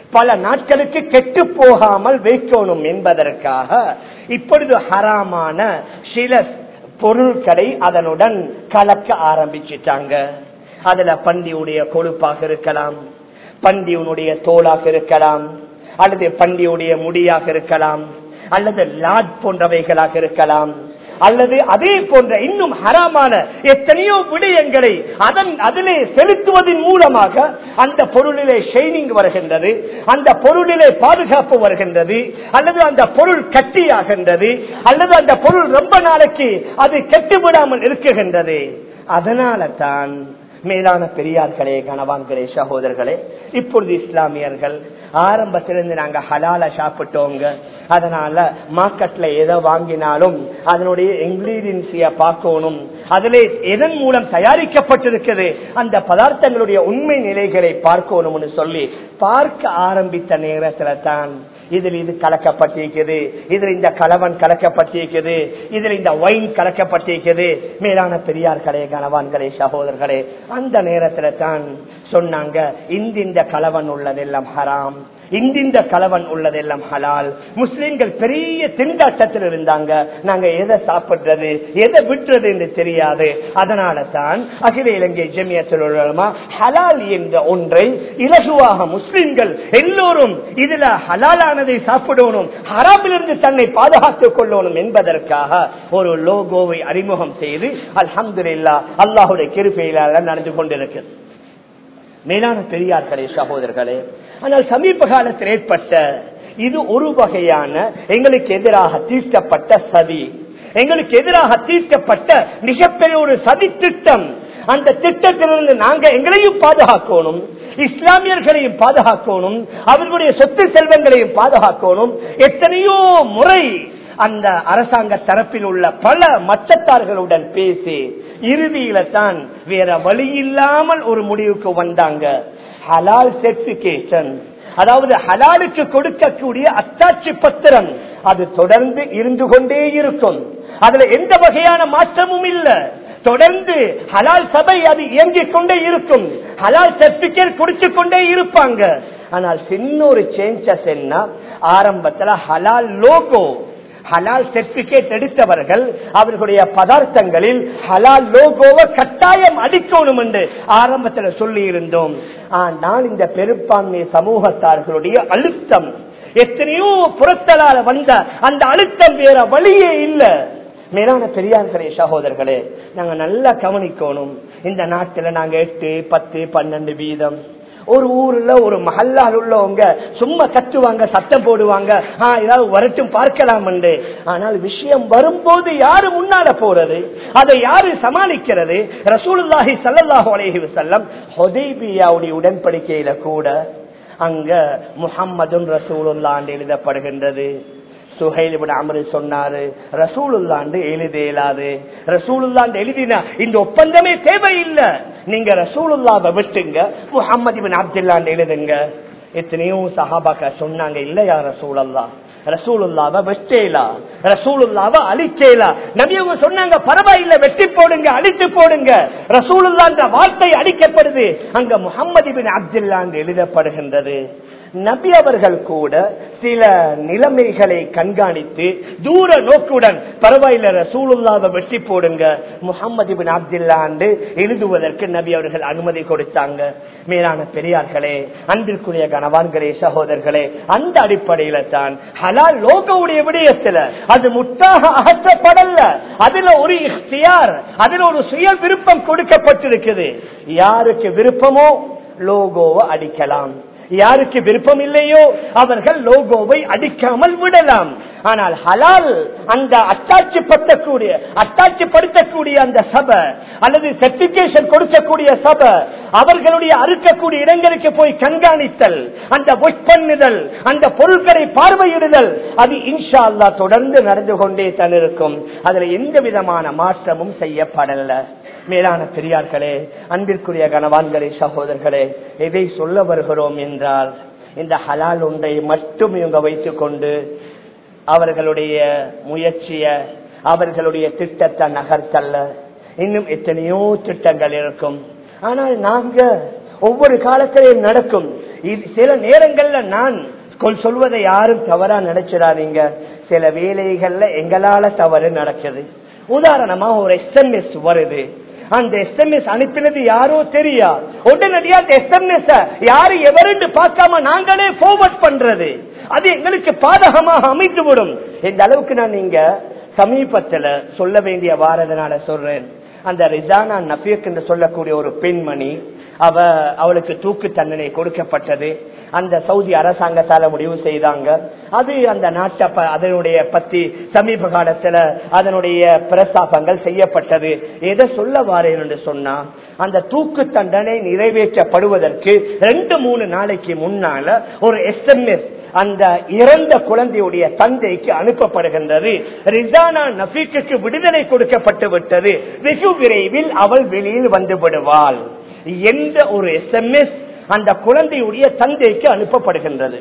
Speaker 2: பல நாட்களுக்கு கெட்டு போகாமல் வைக்கணும் என்பதற்காக இப்பொழுது ஹராமான சில பொருட்களை அதனுடன் கலக்க ஆரம்பிச்சிட்டாங்க அதுல பண்டியுடைய கொழுப்பாக இருக்கலாம் பண்டியுடைய தோலாக இருக்கலாம் அல்லது பண்டியுடைய முடியாக இருக்கலாம் அல்லது லாட் போன்றவைகளாக இருக்கலாம் அல்லது அதே போன்ற இன்னும் ஹராமான எத்தனையோ விடயங்களை அதன் அதிலே செலுத்துவதன் மூலமாக அந்த பொருளிலே ஷைனிங் வருகின்றது அந்த பொருளிலே பாதுகாப்பு வருகின்றது அல்லது அந்த பொருள் கட்டியாகின்றது அல்லது அந்த பொருள் ரொம்ப நாளைக்கு அது கெட்டுவிடாமல் இருக்குகின்றது அதனால தான் மேலான பெரியார்களே கணவான்களே சகோதரர்களே இப்பொழுது இஸ்லாமியர்கள் ஆரம்பத்திலிருந்து நாங்க ஹலால சாப்பிட்டோங்க அதனால மார்க்கெட்ல எதை வாங்கினாலும் அதனுடைய இன்கிரீடியன்சிய பார்க்கணும் அதிலே எதன் மூலம் தயாரிக்கப்பட்டிருக்கிறது அந்த பதார்த்தங்களுடைய உண்மை நிலைகளை பார்க்கணும்னு சொல்லி பார்க்க ஆரம்பித்த நேரத்துல தான் இதில் இது கலக்கப்பட்டிருக்கிறது இதில் இந்த கலவன் கலக்கப்பட்டிருக்கிறது இதில் இந்த ஒயின் கலக்கப்பட்டிருக்கிறது மேலான பெரியார்களே கணவான்களே சகோதரர்களே அந்த நேரத்துல தான் சொன்னாங்க இந்த கலவன் உள்ளதெல்லாம் ஹராம் இந்திந்த கலவன் உள்ளதெல்லாம் ஹலால் முஸ்லிம்கள் பெரிய திண்டாட்டத்தில் இருந்தாங்க நாங்க எதை சாப்பிடுறது எதை விட்டுறது என்று தெரியாது அதனால தான் அகில இலங்கை ஜெமியத்தில் உள்ள ஹலால் என்ற ஒன்றை இலகுவாக முஸ்லிம்கள் எல்லோரும் இதுல ஹலாலானதை சாப்பிடணும் ஹராமிலிருந்து தன்னை பாதுகாத்துக் கொள்ளணும் என்பதற்காக ஒரு லோகோவை அறிமுகம் செய்து அல்ஹம்துலில்லா அல்லாஹுடைய கிருப்பையில நடந்து கொண்டிருக்கிறது மேலான பெரியார்களே சகோதரர்களே ஆனால் சமீப காலத்தில் ஏற்பட்ட இது ஒரு வகையான எங்களுக்கு எதிராக தீர்க்கப்பட்ட சதி எங்களுக்கு எதிராக தீர்க்கப்பட்ட மிகப்பெரிய ஒரு சதி திட்டம் அந்த திட்டத்திலிருந்து நாங்க எங்களையும் பாதுகாக்கணும் இஸ்லாமியர்களையும் பாதுகாக்கணும் அவர்களுடைய சொத்து செல்வங்களையும் பாதுகாக்கணும் எத்தனையோ முறை அந்த அரசாங்க தரப்பில் உள்ள பல மச்சத்தார்களுடன் பேசி இறுதியில தான் வேற வழி இல்லாமல் ஒரு முடிவுக்கு வந்தாங்க ஹலால் சர்டிபிகேஷன் அதாவது ஹலாலுக்கு கொடுக்கக்கூடிய அத்தாட்சி பத்திரம் அது தொடர்ந்து இருந்து கொண்டே இருக்கும் அதுல எந்த வகையான மாற்றமும் இல்ல தொடர்ந்து ஹலால் சபை அது இயங்கிக் கொண்டே இருக்கும் ஹலால் சர்டிபிகேட் குடிச்சு கொண்டே இருப்பாங்க ஆனால் சின்ன ஒரு சேஞ்சஸ் என்ன ஆரம்பத்துல ஹலால் லோகோ ஹலால் சர்டிபிகேட் எடுத்தவர்கள் அவர்களுடைய பதார்த்தங்களில் ஹலால் லோகோவை கட்டாயம் அடிக்கணும் என்று ஆரம்பத்தில் சொல்லி இருந்தோம் ஆனால் இந்த பெரும்பான்மை சமூகத்தார்களுடைய அழுத்தம் எத்தனையோ புறத்தலால வந்த அந்த அழுத்தம் வேற வழியே இல்லை மேலான பெரியார்களே சகோதரர்களே நாங்க நல்லா கவனிக்கணும் இந்த நாட்டுல நாங்க எட்டு பத்து பன்னெண்டு வீதம் ஒரு ஊர்ல ஒரு மஹல்லால் உள்ளவங்க சும்மா கத்துவாங்க சத்தம் போடுவாங்க ஆஹ் ஏதாவது வரட்டும் பார்க்கலாம் ஆனால் விஷயம் வரும்போது யாரு முன்னால போறது அதை யாரு சமாளிக்கிறது ரசூலுல்லாஹி சல்லாஹூ அலஹி வசல்லம் ஹொதைபியாவுடைய உடன்படிக்கையில கூட அங்க முஹம்மதுன் ரசூலுல்லாண்டு எழுதப்படுகின்றது சுஹைலிபின் அமரு சொன்னாரு ரசூலுல்லாண்டு எழுத இயலாது ரசூலுல்லாண்டு எழுதினா இந்த ஒப்பந்தமே தேவையில்லை நீங்க ரசூலுல்லாவை விட்டுங்க முகமது பின் அப்துல்லாண்டு எழுதுங்க எத்தனையோ சஹாபாக்க சொன்னாங்க இல்லையா ரசூலல்லா ரசூலுல்லாவ வெட்டேலா ரசூலுல்லாவ அழிச்சேலா நபியவங்க சொன்னாங்க பரவாயில்ல வெட்டி போடுங்க அழித்து போடுங்க ரசூலுல்லா வார்த்தை அழிக்கப்படுது அங்க முகமது பின் அப்துல்லாண்டு எழுதப்படுகின்றது நபி அவர்கள் கூட சில நிலைமைகளை கண்காணித்து தூர நோக்குடன் பரவாயில்ல ரசூலுல்லாவை வெட்டி போடுங்க முகமது பின் அப்துல்லாண்டு எழுதுவதற்கு நபி அவர்கள் அனுமதி கொடுத்தாங்க மேலான பெரியார்களே அன்பிற்குரிய கணவான்களே சகோதரர்களே அந்த அடிப்படையில தான் ஹலால் லோகவுடைய விடயத்துல அது முட்டாக அகற்றப்படல அதுல ஒரு இஃப்தியார் அதுல ஒரு சுய விருப்பம் கொடுக்கப்பட்டிருக்குது யாருக்கு விருப்பமோ லோகோவை அடிக்கலாம் யாருக்கு விருப்பம் இல்லையோ அவர்கள் லோகோவை அடிக்காமல் விடலாம் ஆனால் ஹலால் அந்த அட்டாட்சிப்படுத்தக்கூடிய அட்டாட்சிப்படுத்தக்கூடிய அந்த சபை அல்லது சர்டிபிகேஷன் கொடுக்கக்கூடிய சபை அவர்களுடைய அறுக்கக்கூடிய இடங்களுக்கு போய் கண்காணித்தல் அந்த பண்ணுதல் அந்த பொருட்களை பார்வையிடுதல் அது இன்ஷா அல்லா தொடர்ந்து நடந்து கொண்டே தான் இருக்கும் அதுல எந்த விதமான மாற்றமும் செய்யப்படல மேலான பெரியார்களே அன்பிற்குரிய கனவான்களே சகோதரர்களே எதை சொல்ல வருகிறோம் என்றால் இந்த ஹலால் ஒன்றை மட்டும் இவங்க வைத்துக் கொண்டு அவர்களுடைய முயற்சிய அவர்களுடைய திட்டத்தை நகர்த்தல்ல இன்னும் எத்தனையோ திட்டங்கள் இருக்கும் ஆனால் நாங்க ஒவ்வொரு காலத்திலையும் நடக்கும் இது சில நேரங்கள்ல நான் கொல் சொல்வதை யாரும் தவறா நினைச்சிடாதீங்க சில வேலைகள்ல எங்களால தவறு நடக்குது உதாரணமா ஒரு எஸ்எம்எஸ் வருது அந்த எஸ்எம்எஸ் அனுப்பினது யாரோ தெரியா உடனடியா அந்த எஸ்எம்எஸ் யாரு எவருன்னு பார்க்காம நாங்களே forward பண்றது அது எங்களுக்கு பாதகமாக அமைந்துவிடும் இந்த அளவுக்கு நான் நீங்க சமீபத்துல சொல்ல வேண்டிய வாரதனால சொல்றேன் அந்த ரிசானா நபியக் என்று சொல்லக்கூடிய ஒரு பெண்மணி அவ அவளுக்கு தூக்கு தண்டனை கொடுக்கப்பட்டது அந்த சவுதி அரசாங்கத்தால முடிவு செய்தாங்க அது அந்த நாட்டை ப- அதனுடைய பத்தி சமீப காலத்துல அதனுடைய பிரஸ்தாபங்கள் செய்யப்பட்டது எதை சொல்ல வாரேன் என்று சொன்னா அந்த தூக்கு தண்டனை நிறைவேற்றப்படுவதற்கு ரெண்டு மூணு நாளைக்கு முன்னால ஒரு எஸ்எம்எஸ் அந்த இறந்த குழந்தையுடைய தந்தைக்கு அனுப்பப்படுகின்றது ரிசானா நபீக்கு விடுதலை கொடுக்கப்பட்டு விட்டது வெகு விரைவில் அவள் வெளியில் வந்து விடுவாள் என்ற ஒரு எஸ்எம்எஸ் அந்த குழந்தையுடைய தந்தைக்கு அனுப்பப்படுகின்றது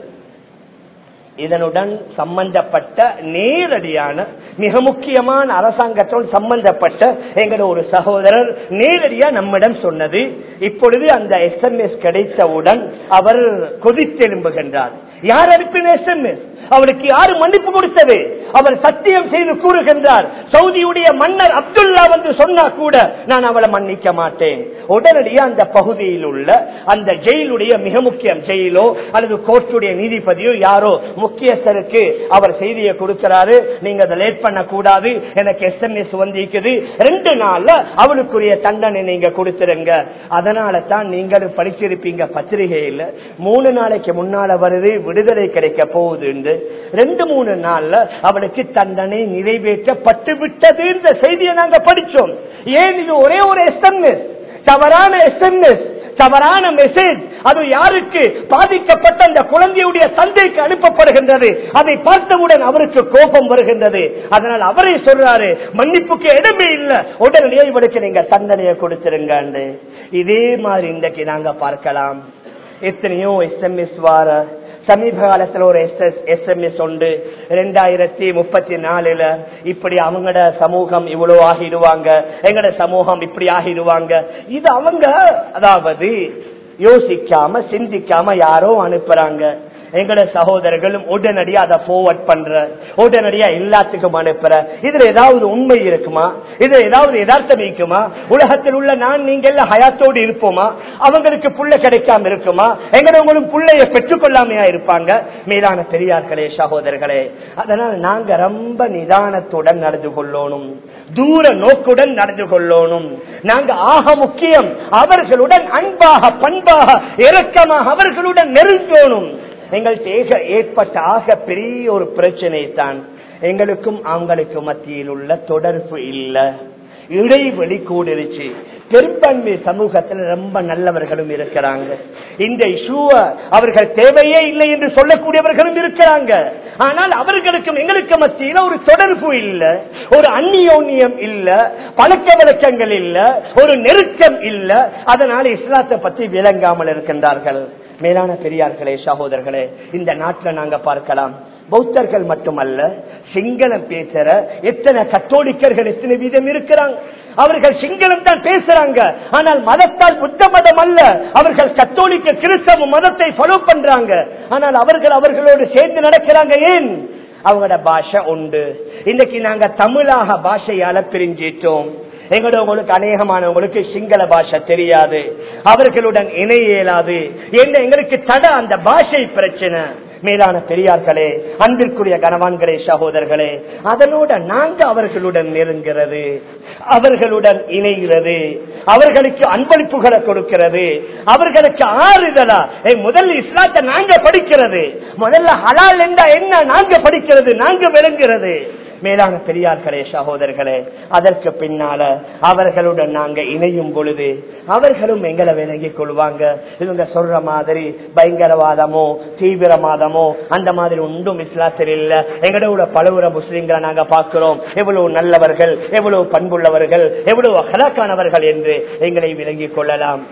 Speaker 2: இதனுடன் சம்பந்தப்பட்ட நேரடியான மிக முக்கியமான அரசாங்கத்தோடு சம்பந்தப்பட்ட எங்களோட ஒரு சகோதரர் நேரடியா நம்மிடம் சொன்னது இப்பொழுது அந்த எஸ்எம்எஸ் கிடைத்தவுடன் அவர் கொதித்தெலும்புகின்றார் யார் அனுப்பின எஸ்எம்எஸ் அவளுக்கு யாரு மன்னிப்பு கொடுத்தது அவர் சத்தியம் செய்து கூறுகின்றார் சவுதியுடைய மன்னர் அப்துல்லா வந்து சொன்னா கூட நான் அவளை மன்னிக்க மாட்டேன் உடனடியா அந்த பகுதியில் உள்ள அந்த ஜெயிலுடைய மிக முக்கியம் ஜெயிலோ அல்லது கோர்ட்டுடைய நீதிபதியோ யாரோ முக்கியஸ்தருக்கு அவர் செய்தியை கொடுக்கிறாரு நீங்க அதை லேட் பண்ண கூடாது எனக்கு எஸ்எம்எஸ் வந்திருக்குது ரெண்டு நாள்ல அவளுக்குரிய தண்டனை நீங்க கொடுத்துருங்க அதனால தான் நீங்களும் படிச்சிருப்பீங்க பத்திரிகையில் மூணு நாளைக்கு முன்னால வருது விடுதலை கிடைக்க போகுது என்று ரெண்டு மூணு நாள்ல அவளுக்கு தண்டனை நிறைவேற்றப்பட்டு விட்டது இந்த செய்தியை நாங்க படிச்சோம் ஏன் இது ஒரே ஒரு எஸ்எம்எஸ் தவறான எஸ்எம்எஸ் தவறான மெசேஜ் அது யாருக்கு பாதிக்கப்பட்ட அந்த குழந்தையுடைய தந்தைக்கு அனுப்பப்படுகின்றது அதை பார்த்தவுடன் அவருக்கு கோபம் வருகின்றது அதனால் அவரை சொல்றாரு மன்னிப்புக்கு இடமே இல்லை உடனடியே இவருக்கு நீங்க தண்டனையை கொடுத்துருங்க இதே மாதிரி இன்றைக்கு நாங்க பார்க்கலாம் எத்தனையோ எஸ்எம்எஸ் வார சமீப காலத்துல ஒரு எஸ்எம்எஸ் உண்டு ரெண்டாயிரத்தி முப்பத்தி நாலுல இப்படி அவங்களோட சமூகம் இவ்வளவு ஆகிடுவாங்க எங்கட சமூகம் இப்படி ஆகிடுவாங்க இது அவங்க அதாவது யோசிக்காம சிந்திக்காம யாரோ அனுப்புறாங்க எங்கட சகோதரர்களும் உடனடியா அதை forward பண்ற உடனடியா எல்லாத்துக்கும் அனுப்புற இதுல ஏதாவது உண்மை இருக்குமா இதுல ஏதாவது யதார்த்தம் இருக்குமா உலகத்தில் உள்ள நான் நீங்க எல்லாம் ஹயாத்தோடு இருப்போமா அவங்களுக்கு புள்ள கிடைக்காம இருக்குமா எங்களும் புள்ளைய பெற்றுக்கொள்ளாமையா இருப்பாங்க மேலான பெரியார்களே சகோதரர்களே அதனால் நாங்க ரொம்ப நிதானத்துடன் நடந்து கொள்ளணும் தூர நோக்குடன் நடந்து கொள்ளணும் நாங்க ஆக முக்கியம் அவர்களுடன் அன்பாக பண்பாக இரக்கமாக அவர்களுடன் நெருங்கணும் எங்கள்கிட்ட ஏற்பட்ட ஆக பெரிய ஒரு பிரச்சனை தான் எங்களுக்கும் அவங்களுக்கும் மத்தியில் உள்ள தொடர்பு இல்ல இடைவெளி கூடிருச்சு பெரும்பான்மை சமூகத்தில் ரொம்ப நல்லவர்களும் இருக்கிறாங்க இந்த இஷ்யூவ அவர்கள் தேவையே இல்லை என்று சொல்லக்கூடியவர்களும் இருக்கிறாங்க ஆனால் அவர்களுக்கும் எங்களுக்கு மத்தியில் ஒரு தொடர்பு இல்ல ஒரு அந்நியோன்யம் இல்ல பழக்க வழக்கங்கள் இல்ல ஒரு நெருக்கம் இல்ல அதனால இஸ்லாத்தை பற்றி விளங்காமல் இருக்கின்றார்கள் மேலான பெரியார்களே சகோதரர்களே இந்த நாட்டில் நாங்க பார்க்கலாம் பௌத்தர்கள் மட்டுமல்ல சிங்களம் பேசுற எத்தனை கத்தோலிக்கர்கள் எத்தனை வீதம் இருக்கிறாங்க அவர்கள் சிங்களம் தான் பேசுறாங்க ஆனால் மதத்தால் புத்த மதம் அல்ல அவர்கள் கத்தோலிக்க கிறிஸ்தவ மதத்தை ஃபாலோ பண்றாங்க ஆனால் அவர்கள் அவர்களோடு சேர்ந்து நடக்கிறாங்க ஏன் அவங்களோட பாஷை உண்டு இன்னைக்கு நாங்க தமிழாக பாஷையால பிரிஞ்சிட்டோம் எங்களோட உங்களுக்கு அநேகமானவங்களுக்கு சிங்கள பாஷை தெரியாது அவர்களுடன் இணைய இயலாது என்ன எங்களுக்கு தட அந்த பாஷை பிரச்சனை மேலான பெரியார்களே அன்பிற்குரிய கனவான்களே சகோதரர்களே அதனோட நாங்க அவர்களுடன் நெருங்கிறது அவர்களுடன் இணைகிறது அவர்களுக்கு அன்பளிப்புகளை கொடுக்கிறது அவர்களுக்கு ஆறுதலா ஏய், முதல்ல இஸ்லாத்தை நாங்க படிக்கிறது முதல்ல ஹலால் என்றா என்ன நாங்க படிக்கிறது நாங்க விளங்குறது மேலான பெரியார்களே சகோதரர்களே அதற்கு பின்னால அவர்களுடன் நாங்க இணையும் பொழுது அவர்களும் எங்களை விளங்கிக் கொள்வாங்க இவங்க சொல்ற மாதிரி பயங்கரவாதமோ தீவிரவாதமோ அந்த மாதிரி ஒன்றும் இஸ்லாத்தில் இல்ல எங்களோட பலவுற முஸ்லிம்களை நாங்க பார்க்கிறோம் எவ்வளவு நல்லவர்கள் எவ்வளவு பண்புள்ளவர்கள் எவ்வளவு அகலாக்கானவர்கள் என்று எங்களை விளங்கிக் கொள்ளலாம்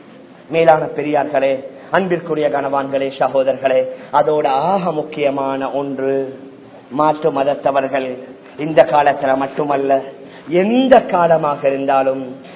Speaker 2: மேலான பெரியார்களே அன்பிற்குரிய கனவான்களே சகோதரர்களே அதோட ஆக முக்கியமான ஒன்று மாற்று மதத்தவர்கள் இந்த காலத்துல மட்டுமல்ல எந்த காலமாக இருந்தாலும்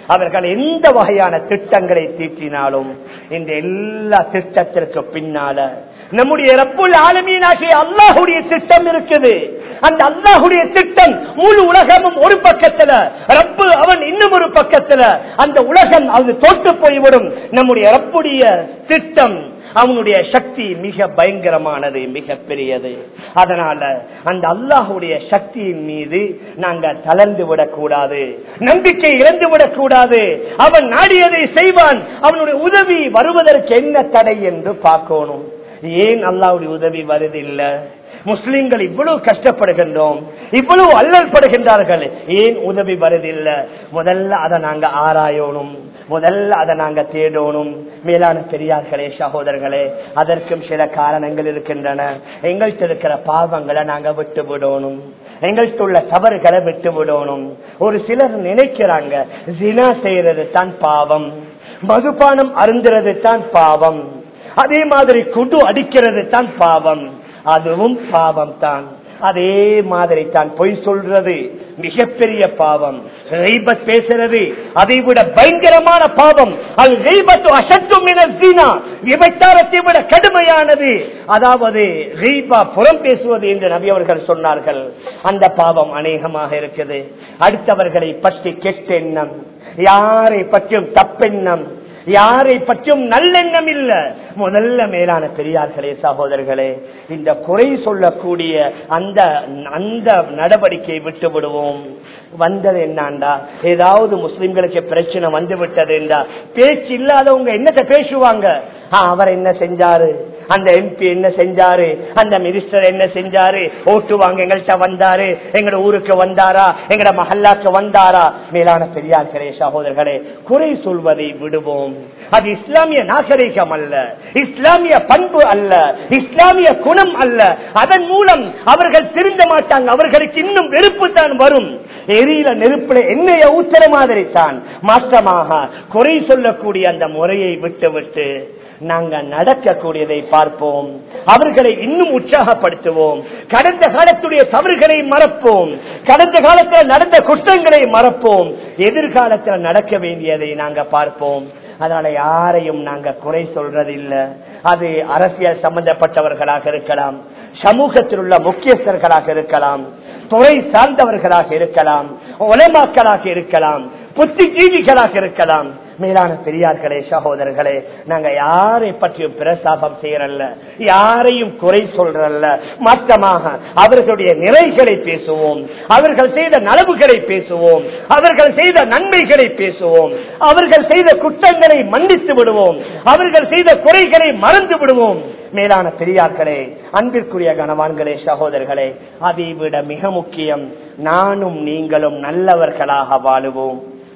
Speaker 2: அவர்கள் எந்த வகையான திட்டங்களை தீட்டினாலும் இந்த எல்லா திட்டத்திற்கு பின்னால நம்முடைய ரப்புல் ஆலமீனாகிய அல்லாஹுடைய திட்டம் இருக்குது அந்த அல்லாஹுடைய திட்டம் முழு உலகமும் ஒரு பக்கத்துல ரப்பு அவன் இன்னும் ஒரு பக்கத்துல அந்த உலகம் அது தோற்று போய்விடும் நம்முடைய ரப்புடைய திட்டம் அவனுடைய சக்தி மிக பயங்கரமானது மிக பெரியது அதனால அந்த அல்லாஹுடைய சக்தியின் மீது நாங்க தளர்ந்து விடக்கூடாது நம்பிக்கை இழந்து விடக்கூடாது அவன் நாடியதை செய்வான் அவனுடைய உதவி வருவதற்கு என்ன தடை என்று பார்க்கணும் ஏன் அல்லாவுடைய உதவி வருதில்லை முஸ்லிம்கள் இவ்வளவு கஷ்டப்படுகின்றோம் இவ்வளவு அல்லல் படுகின்றார்கள் ஏன் உதவி வருதில்லை முதல்ல அதை நாங்க ஆராயணும் முதல்ல அதை நாங்க தேடணும் மேலான பெரியார்களே சகோதரர்களே அதற்கும் சில காரணங்கள் இருக்கின்றன எங்கள்கிட்ட இருக்கிற பாவங்களை நாங்க விட்டு விடணும் எங்கள்கிட்ட உள்ள தவறுகளை விட்டு விடணும் ஒரு சிலர் நினைக்கிறாங்க ஜினா செய்யறது தான் பாவம் மதுபானம் அருந்துறது தான் பாவம் அதே மாதிரி குடு அடிக்கிறது தான் பாவம் அதுவும் பாவம் தான் அதே மாதிரி தான் பொய் சொல்றது மிகப்பெரிய பாவம் கைபத் பேசுறது அதை விட பயங்கரமான பாவம் அது கைபத்து அசத்தும் விபச்சாரத்தை விட கடுமையானது அதாவது கைபா புறம் பேசுவது என்று நபி அவர்கள் சொன்னார்கள் அந்த பாவம் அநேகமாக இருக்குது அடுத்தவர்களை பற்றி கெட்ட எண்ணம் யாரை பற்றியும் தப்பெண்ணம் யாரை பற்றியும் நல்லெண்ணம் இல்ல முதல்ல மேலான பெரியார்களே சகோதரர்களே இந்த குறை சொல்லக்கூடிய அந்த அந்த நடவடிக்கை விட்டு விடுவோம் வந்தது என்னாண்டா ஏதாவது முஸ்லிம்களுக்கு பிரச்சனை வந்து விட்டது என்றா பேச்சு இல்லாதவங்க என்னத்தை பேசுவாங்க அவர் என்ன செஞ்சாரு அந்த எம்பி என்ன செஞ்சாரு அந்த மினிஸ்டர் என்ன செஞ்சாரு ஓட்டு வாங்க எங்கள்கிட்ட வந்தாரு எங்கட ஊருக்கு வந்தாரா எங்கட மஹல்லாக்கு வந்தாரா மேலான பெரியார்களே சகோதரர்களே குறை சொல்வதை விடுவோம் அது இஸ்லாமிய நாகரிகம் அல்ல இஸ்லாமிய பண்பு அல்ல இஸ்லாமிய குணம் அல்ல அதன் மூலம் அவர்கள் திருந்த மாட்டாங்க அவர்களுக்கு இன்னும் வெறுப்பு தான் வரும் எரியில நெருப்புல எண்ணெய ஊத்துற மாதிரி தான் மாற்றமாக குறை சொல்லக்கூடிய அந்த முறையை விட்டு விட்டு நாங்க நடக்கக்கூடியதை பார்ப்போம் அவர்களை இன்னும் உற்சாகப்படுத்துவோம் கடந்த காலத்துடைய தவறுகளை மறப்போம் கடந்த காலத்தில் நடந்த குற்றங்களை மறப்போம் எதிர்காலத்தில் நடக்க வேண்டியதை நாங்க பார்ப்போம் அதனால யாரையும் நாங்க குறை சொல்றதில்ல அது அரசியல் சம்பந்தப்பட்டவர்களாக இருக்கலாம் சமூகத்தில் உள்ள முக்கியஸ்தர்களாக இருக்கலாம் துறை சார்ந்தவர்களாக இருக்கலாம் உலமாக்களாக இருக்கலாம் புத்திஜீவிகளாக இருக்கலாம் மேலான பெரியார்களே சகோதரர்களே நாங்க யாரை பற்றியும் பிரசாபம் செய்யறல்ல யாரையும் குறை சொல்றல்ல மாற்றமாக அவர்களுடைய நிறைகளை பேசுவோம் அவர்கள் செய்த நலவுகளை பேசுவோம் அவர்கள் செய்த நன்மைகளை பேசுவோம் அவர்கள் செய்த குற்றங்களை மன்னித்து விடுவோம் அவர்கள் செய்த குறைகளை மறந்து விடுவோம் மேலான பெரியார்களே அன்பிற்குரிய கனவான்களே சகோதரர்களே அதை விட மிக முக்கியம் நானும் நீங்களும் நல்லவர்களாக வாழுவோம்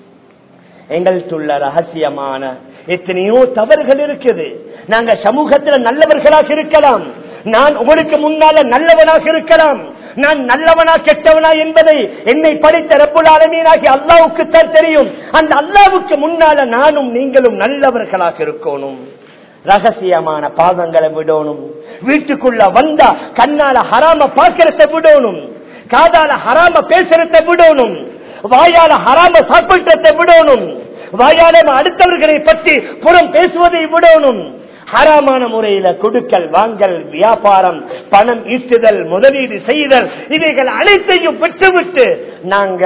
Speaker 2: எங்கள்கிட்ட ரகசியமான எத்தனையோ தவறுகள் இருக்குது நாங்க சமூகத்துல நல்லவர்களாக இருக்கலாம் நான் உங்களுக்கு முன்னால நல்லவனாக இருக்கலாம் நான் நல்லவனா கெட்டவனா என்பதை என்னை படித்த ரப்புல் ஆலமீனாகி அல்லாவுக்கு தான் தெரியும் அந்த அல்லாவுக்கு முன்னால நானும் நீங்களும் நல்லவர்களாக இருக்கணும் ரகசியமான பாவங்களை விடணும் வீட்டுக்குள்ள வந்தா கண்ணால ஹராம பார்க்கறத விடணும் காதால ஹராம பேசுறத விடணும் வாயால ஹராம சாப்பிட்டத்தை விடணும் வாயால அடுத்தவர்களை பற்றி புறம் பேசுவதை விடணும் ஹராமான முறையில கொடுக்கல் வாங்கல் வியாபாரம் பணம் ஈட்டுதல் முதலீடு செய்தல் இவைகள் அனைத்தையும் விட்டுவிட்டு நாங்க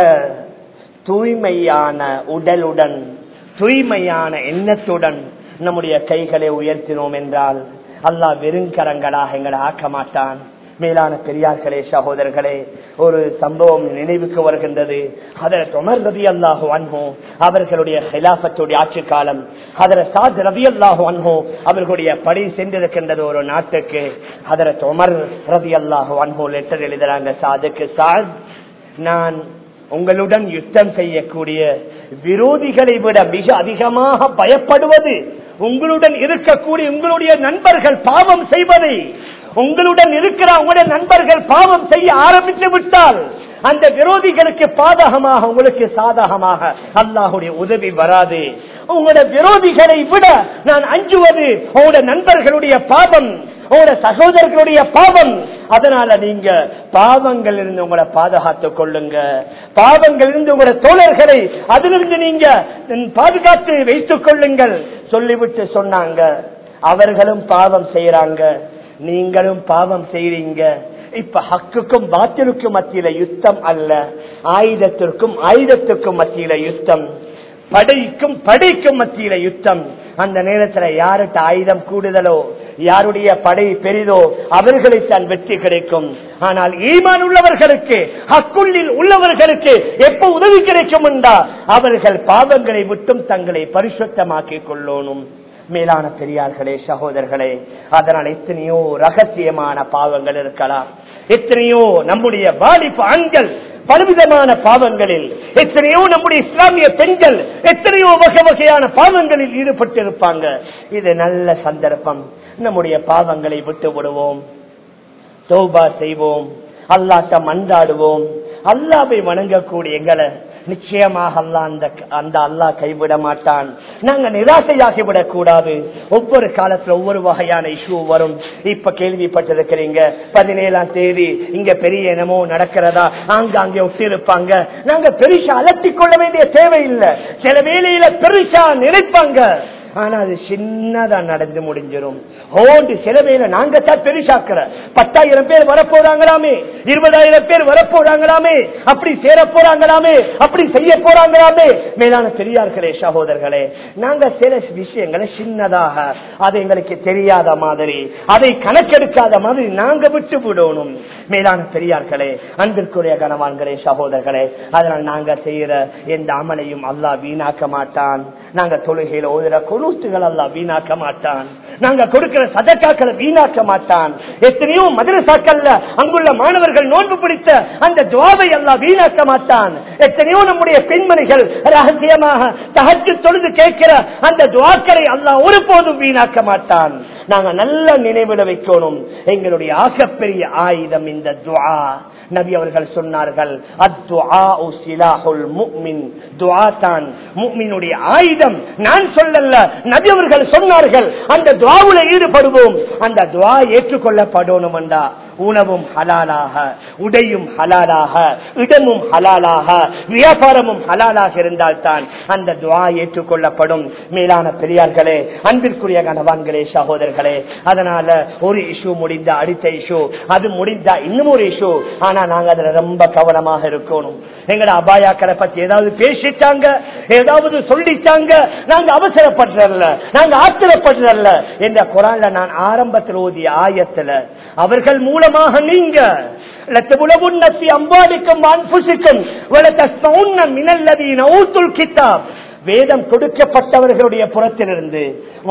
Speaker 2: தூய்மையான உடலுடன் தூய்மையான எண்ணத்துடன் நம்முடைய கைகளை உயர்த்தினோம் என்றால் அல்லாஹ் வெறுங்கரங்களாக எங்களை ஆக்க மாட்டான் மேலான பெரியார்களே சகோதரர்களே ஒரு சம்பவம் நினைவுக்கு வருகின்றது ஹதரத் உமர் ரவி அல்லாஹு அன்ஹோ அவர்களுடைய ஹிலாபத்துடைய ஆட்சி காலம் ஹதரத் சாத் ரவி அல்லாஹு அன்ஹோ அவர்களுடைய படை சென்றிருக்கின்றது ஒரு நாட்டுக்கு ஹதரத் உமர் ரவி அல்லாஹு அன்ஹோ லெட்டர் எழுதுறாங்க சாதுக்கு சாத் நான் உங்களுடன் யுத்தம் செய்யக்கூடிய விரோதிகளை விட மிக அதிகமாக பயப்படுவது உங்களுடன் இருக்கக்கூடிய உங்களுடைய நண்பர்கள் பாவம் செய்வதை உங்களுடன் இருக்கிற உங்களுடைய நண்பர்கள் பாவம் செய்ய ஆரம்பித்து விட்டால் அந்த விரோதிகளுக்கு பாதகமாக உங்களுக்கு சாதகமாக அல்லாஹுடைய உதவி வராது உங்களுடைய விரோதிகளை விட நான் அஞ்சுவது உங்களுடைய நண்பர்களுடைய பாவம் உங்களோட சகோதரர்களுடைய பாவம் அதனால நீங்க பாவங்கள் இருந்து உங்களை பாதுகாத்துக் கொள்ளுங்க பாவங்கள் இருந்து உங்களோட தோழர்களை அதிலிருந்து நீங்க பாதுகாத்து வைத்துக் கொள்ளுங்கள் சொல்லிவிட்டு சொன்னாங்க அவர்களும் பாவம் செய்யறாங்க நீங்களும் பாவம் செய்றீங்க இப்ப ஹக்குக்கும் பாத்திலுக்கும் மத்தியில யுத்தம் அல்ல ஆயுதத்திற்கும் ஆயுதத்திற்கும் மத்தியில யுத்தம் படைக்கும் படைக்கும் மத்தியில யுத்தம் அந்த நேரத்துல யார்கிட்ட ஆயுதம் கூடுதலோ யாருடைய படை பெரிதோ அவர்களுக்கு வெற்றி கிடைக்கும் ஆனால் ஈமான் உள்ளவர்களுக்கு ஹக்குள்ளில் உள்ளவர்களுக்கு எப்ப உதவி கிடைக்கும் என்றா அவர்கள் பாவங்களை விட்டும் தங்களை பரிசுத்தமாக்கிக் கொள்ளணும் மேலான பெரியார்களே சகோதரர்களே அதனால் எத்தனையோ ரகசியமான பாவங்கள் இருக்கலாம் எத்தனையோ நம்முடைய வாலிப ஆண்கள் பலவிதமான பாவங்களில் எத்தனையோ நம்முடைய இஸ்லாமிய பெண்கள் எத்தனையோ வகை வகையான பாவங்களில் ஈடுபட்டிருப்பாங்க இது நல்ல சந்தர்ப்பம் நம்முடைய பாவங்களை விட்டு விடுவோம் தௌபா செய்வோம் அல்லாட்ட மன்றாடுவோம் அல்லாவை வணங்கக்கூடிய எங்களை நிச்சயமாக அல்லா அந்த அந்த அல்லாஹ் கைவிட மாட்டான் நாங்க நிராசையாகி விடக் கூடாது ஒவ்வொரு காலத்துல ஒவ்வொரு வகையான இஷ்யூ வரும் இப்ப கேள்விப்பட்டிருக்கிறீங்க பதினேழாம் தேதி இங்க பெரிய என்னமோ நடக்கிறதா ஆங்காங்கே ஒட்டி இருப்பாங்க நாங்க பெருசா அலட்டிக் கொள்ள வேண்டிய தேவையில்லை சில வேலையில பெருசா நினைப்பாங்க ஆனா அது சின்னதா நடந்து முடிஞ்சிடும் ஓண்டு சிலவையில நாங்க தான் பெருசாக்குற பத்தாயிரம் பேர் வரப்போறாங்களாமே இருபதாயிரம் பேர் வரப்போறாங்களாமே அப்படி சேர போறாங்களாமே அப்படி செய்ய போறாங்களாமே மேலான பெரியார்களே சகோதரர்களே நாங்க சில விஷயங்களை சின்னதாக அது எங்களுக்கு தெரியாத மாதிரி அதை கணக்கெடுக்காத மாதிரி நாங்க விட்டு விடணும் மேலான பெரியார்களே அன்பிற்குரிய கனவான்களே சகோதரர்களே அதனால் நாங்க செய்யற எந்த அமலையும் அல்லாஹ் வீணாக்க மாட்டான் நாங்க தொழுகையில ஓதுற குருத்துகள் எல்லாம் வீணாக்க மாட்டான் நாங்க கொடுக்கிற சதக்காக்களை வீணாக்க மாட்டான் எத்தனையோ மதரசாக்கள்ல அங்குள்ள மாணவர்கள் நோன்பு பிடித்த அந்த துவாவை எல்லாம் வீணாக்க மாட்டான் எத்தனையோ நம்முடைய பெண்மணிகள் ரகசியமாக தகச்சு தொழுது கேட்கிற அந்த துவாக்களை அல்லாஹ் ஒருபோதும் வீணாக்க மாட்டான் நாங்க நல்ல நினைவிட வைக்கணும் எங்களுடைய ஆகப்பெரிய ஆயுதம் இந்த துவா நபி அவர்கள் சொன்னார்கள் ஆயுதம் நான் சொல்லல நபி அவர்கள் சொன்னார்கள் அந்த துவாவுல ஈடுபடுவோம் அந்த துவா ஏற்றுக்கொள்ளப்படணும் என்றா உணவும் ஹலாலாக உடையும் ஹலாலாக இடமும் ஹலாலாக வியாபாரமும் ஹலாலாக இருந்தால்தான் அந்த துவா ஏற்றுக்கொள்ளப்படும் மேலான பெரியார்களே அன்பிற்குரிய கணவான்களே சகோதரர்களே அதனால ஒரு இஷ்யூ முடிந்தா அடுத்த இஷ்யூ அது முடிந்தா இன்னும் ஒரு இஷ்யூ ஆனா நாங்க அதுல ரொம்ப கவனமாக இருக்கணும் எங்கட அபாயாக்களை பத்தி ஏதாவது பேசிட்டாங்க ஏதாவது சொல்லிட்டாங்க நாங்க அவசரப்படுறல்ல நாங்க ஆத்திரப்படுறல்ல என்ற குரான்ல நான் ஆரம்பத்தில் ஓதிய ஆயத்துல அவர்கள் மூலமாக நீங்க அம்பாடிக்கும் அன்புசிக்கும் மினல்லதீன ஊத்துல் கித்தாப் வேதம் கொடுக்கப்பட்டவர்களுடைய புறத்திலிருந்து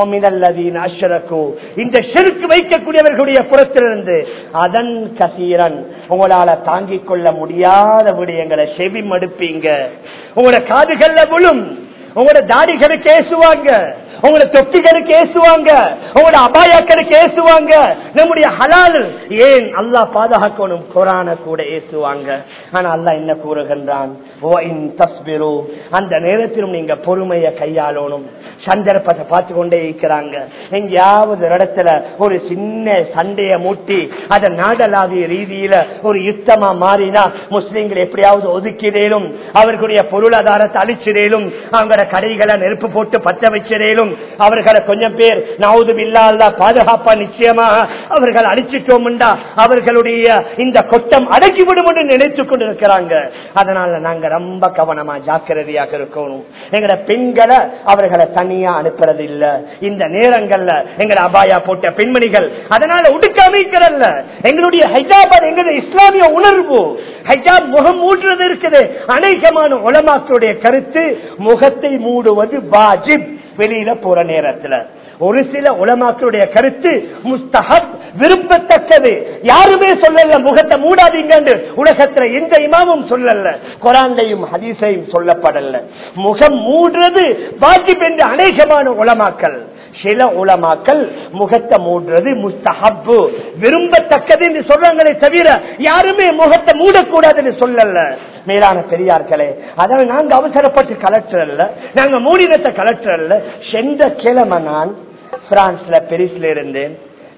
Speaker 2: இந்த செருக்கு வைக்கக்கூடியவர்களுடைய புறத்திலிருந்து அதன் கசீரன் உங்களால தாங்கிக் கொள்ள முடியாத விடயங்களை செவி மடுப்பீங்க உங்களோட காதுகள்ல விழும் உங்களோட தாடிகளுக்கு ஏசுவாங்க உங்களோட தொப்பிகளுக்கு ஏசுவாங்க உங்களோட அபாயாக்களுக்கு ஏசுவாங்க நம்முடைய ஹலால் ஏன் அல்லா பாதுகாக்கணும் குரான கூட ஏசுவாங்க ஆனா அல்லா என்ன கூறுகின்றான் அந்த நேரத்திலும் நீங்க பொறுமையை கையாளணும் சந்தர்ப்பத்தை பார்த்து கொண்டே இருக்கிறாங்க எங்கேயாவது இடத்துல ஒரு சின்ன சண்டைய மூட்டி அதை நாடலாவிய ரீதியில ஒரு யுத்தமா மாறினா முஸ்லீம்கள் எப்படியாவது ஒதுக்கிடேலும் அவர்களுடைய பொருளாதாரத்தை அழிச்சிடேலும் அவங்களோட கடைகளை நெருப்பு போட்டு பற்ற வச்சிடேலும் அவர்களை கொஞ்சம் பேர் நாவது இல்லாத பாதுகாப்பா நிச்சயமாக அவர்கள் அழிச்சிட்டோம் அவர்களுடைய இந்த கொட்டம் அடக்கி விடும் என்று நினைத்துக் கொண்டிருக்கிறாங்க அதனால நாங்க ரொம்ப கவனமா ஜாக்கிரதையாக இருக்கணும் எங்கட பெண்களை அவர்களை தனியா அனுப்புறது இல்ல இந்த நேரங்கள்ல எங்களை அபாயா போட்ட பெண்மணிகள் அதனால உடுக்க அமைக்கிறல்ல எங்களுடைய ஹைஜாபாத் எங்களுடைய இஸ்லாமிய உணர்வு ஹைஜாப் முகம் மூடுறது இருக்குது அநேகமான உலமாக்களுடைய கருத்து முகத்தை மூடுவது வாஜிப் வெளியில போற நேரத்துல ஒரு சில உலமாக்களுடைய கருத்து முஸ்தஹப் விரும்பத்தக்கது யாருமே சொல்லல முகத்தை மூடாதீங்க உலகத்துல எந்த இமாமும் சொல்லல குரான்லையும் ஹதீஸையும் சொல்லப்படல முகம் மூடுறது வாஜிப் என்று அநேகமான உலமாக்கள் சில உலமாக்கள் முகத்தை மூடுறது முஸ்தஹப்பு விரும்பத்தக்கது என்று சொல்றாங்களே தவிர யாருமே முகத்தை மூடக்கூடாதுன்னு சொல்லல மேலான பெரியார்களே அதாவது நாங்க அவசரப்பட்டு கலெக்டர் அல்ல நாங்க மூடினத்தை கலெக்டர் அல்ல சென்ற கிழமை நான் பிரான்ஸ்ல பெரிஸ்ல இருந்தேன்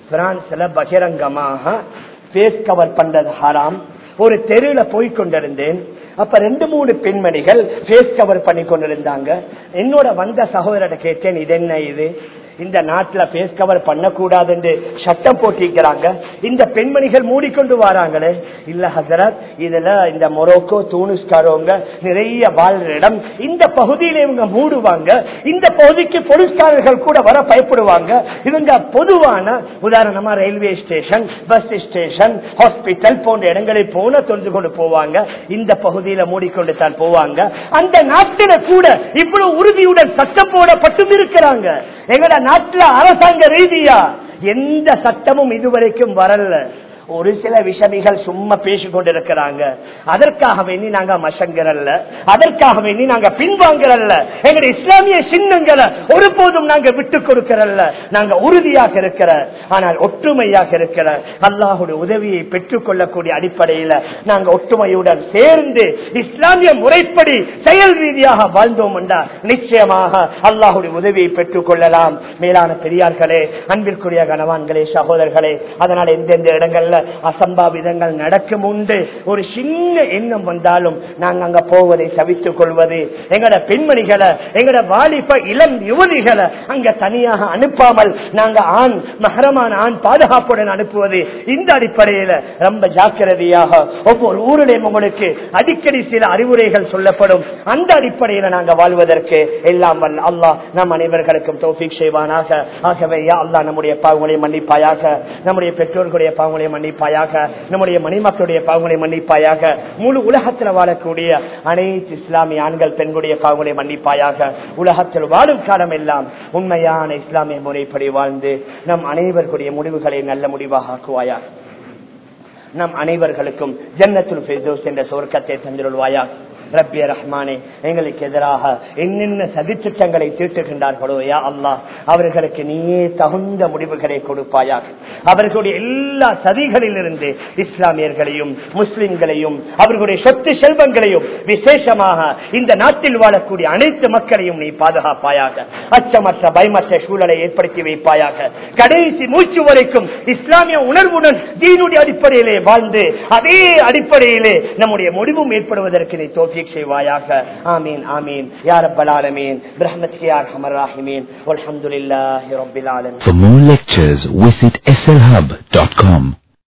Speaker 2: பிரான்ஸ்ல பகிரங்கமாக பேஸ் கவர் பண்றது ஹராம் ஒரு தெருவுல போய் கொண்டிருந்தேன் அப்ப ரெண்டு மூணு பெண்மணிகள் பேஸ் கவர் பண்ணி கொண்டிருந்தாங்க என்னோட வந்த சகோதரரை கேட்டேன் இது என்ன இது இந்த நாட்டுல பேஸ் கவர் பண்ணக்கூடாது என்று சட்டம் போட்டிருக்கிறாங்க இந்த பெண்மணிகள் மூடிக்கொண்டு வராங்களே இல்ல ஹசரத் இதுல இந்த மொரோக்கோ தூணுஸ்காரவங்க நிறைய வாழ்ற இடம் இந்த பகுதியில இவங்க மூடுவாங்க இந்த பகுதிக்கு போலீஸ்காரர்கள் கூட வர பயப்படுவாங்க இவங்க பொதுவான உதாரணமா railway station bus station hospital போன்ற இடங்களில் போன தொன்று கொண்டு போவாங்க இந்த பகுதியில மூடிக்கொண்டு தான் போவாங்க அந்த நாட்டில கூட இவ்வளவு உறுதியுடன் சட்டம் போடப்பட்டும் இருக்கிறாங்க எங்கட நாட்டுல அரசாங்க ரீதியா எந்த சட்டமும் இதுவரைக்கும் வரல ஒரு சில விஷமிகள் சும்மா பேசிக் கொண்டிருக்கிறாங்க அதற்காக வேண்டி நாங்க மசங்கரல்ல அதற்காக வேண்டி நாங்க பின்வாங்கறல்ல எங்க இஸ்லாமிய சின்னங்களை ஒருபோதும் நாங்க விட்டு கொடுக்கறல்ல நாங்க உறுதியாக இருக்கிற ஆனால் ஒற்றுமையாக இருக்கிற அல்லாஹுடைய உதவியை பெற்றுக் கொள்ளக்கூடிய அடிப்படையில நாங்க ஒற்றுமையுடன் சேர்ந்து இஸ்லாமிய முறைப்படி செயல் ரீதியாக வாழ்ந்தோம் என்றால் நிச்சயமாக அல்லாஹுடைய உதவியை பெற்றுக் கொள்ளலாம் மேலான பெரியார்களே அன்பிற்குரிய கணவான்களே சகோதரர்களே அதனால் எந்தெந்த இடங்கள்ல அசம்பாவிதங்கள் நடக்கும் உண்டு ஒரு சின்ன எண்ணம் வந்தாலும் நாங்க அங்க போவதை சவித்துக் கொள்வது எங்கட பெண்மணிகளை எங்கட வாலிப இளம் யுவதிகளை அங்க தனியாக அனுப்பாமல் நாங்க ஆண் மகரமான ஆண் பாதுகாப்புடன் அனுப்புவது இந்த அடிப்படையில ரொம்ப ஜாக்கிரதையாக ஒவ்வொரு ஊரிலையும் உங்களுக்கு அடிக்கடி சில அறிவுரைகள் சொல்லப்படும் அந்த அடிப்படையில நாங்க வாழ்வதற்கு எல்லாம் வல்ல அல்லாஹ் நம் அனைவர்களுக்கும் தோஃபிக் செய்வானாக ஆகவே யா அல்லாஹ் நம்முடைய பாவங்களை மன்னிப்பாயாக நம்முடைய பெற்றோர்களுடைய பாவங்களை மன்னிப்பாயாக நம்முடைய மணிமக்களுடைய பாவங்களை மன்னிப்பாயாக முழு உலகத்தில் வாழக்கூடிய அனைத்து இஸ்லாமிய ஆண்கள் பெண்களுடைய பாவங்களை மன்னிப்பாயாக உலகத்தில் வாழும் காலம் எல்லாம் உண்மையான இஸ்லாமிய முறைப்படி வாழ்ந்து நம் அனைவருடைய முடிவுகளை நல்ல முடிவாக ஆக்குவாயாக நம் அனைவர்களுக்கும் ஜன்னத்துல் ஃபிர்தௌஸ் என்ற சொர்க்கத்தை தந்திருள்வாயாக ரப்பிய ரஹ்மானே எங்களுக்கு எதிராக என்னென்ன சதித்திட்டங்களை தீட்டுகின்றார்களோ யா அல்லாஹ் அவர்களுக்கு நீயே தகுந்த முடிவுகளை கொடுப்பாயாக அவர்களுடைய எல்லா சதிகளிலிருந்து இஸ்லாமியர்களையும் முஸ்லிம்களையும் அவர்களுடைய சொத்து செல்வங்களையும் விசேஷமாக இந்த நாட்டில் வாழக்கூடிய அனைத்து மக்களையும் நீ பாதுகாப்பாயாக அச்சமற்ற பயமற்ற சூழலை ஏற்படுத்தி வைப்பாயாக கடைசி மூச்சு வரைக்கும் இஸ்லாமிய உணர்வுடன் தீனுடைய அடிப்படையிலே வாழ்ந்து அதே அடிப்படையிலே நம்முடைய முடிவும் ஏற்படுவதற்கு நீ தோற்றிக் செய்வாயாக ஆமீன் ஆமீன் யார் அப்பலாலமீன் பிரஹ்மத் யார் ஹமர் ராஹிமீன் அல்ஹம்துலில்லாஹி ரப்பில் ஆலமீன்
Speaker 3: For more lectures, visit slhub.com.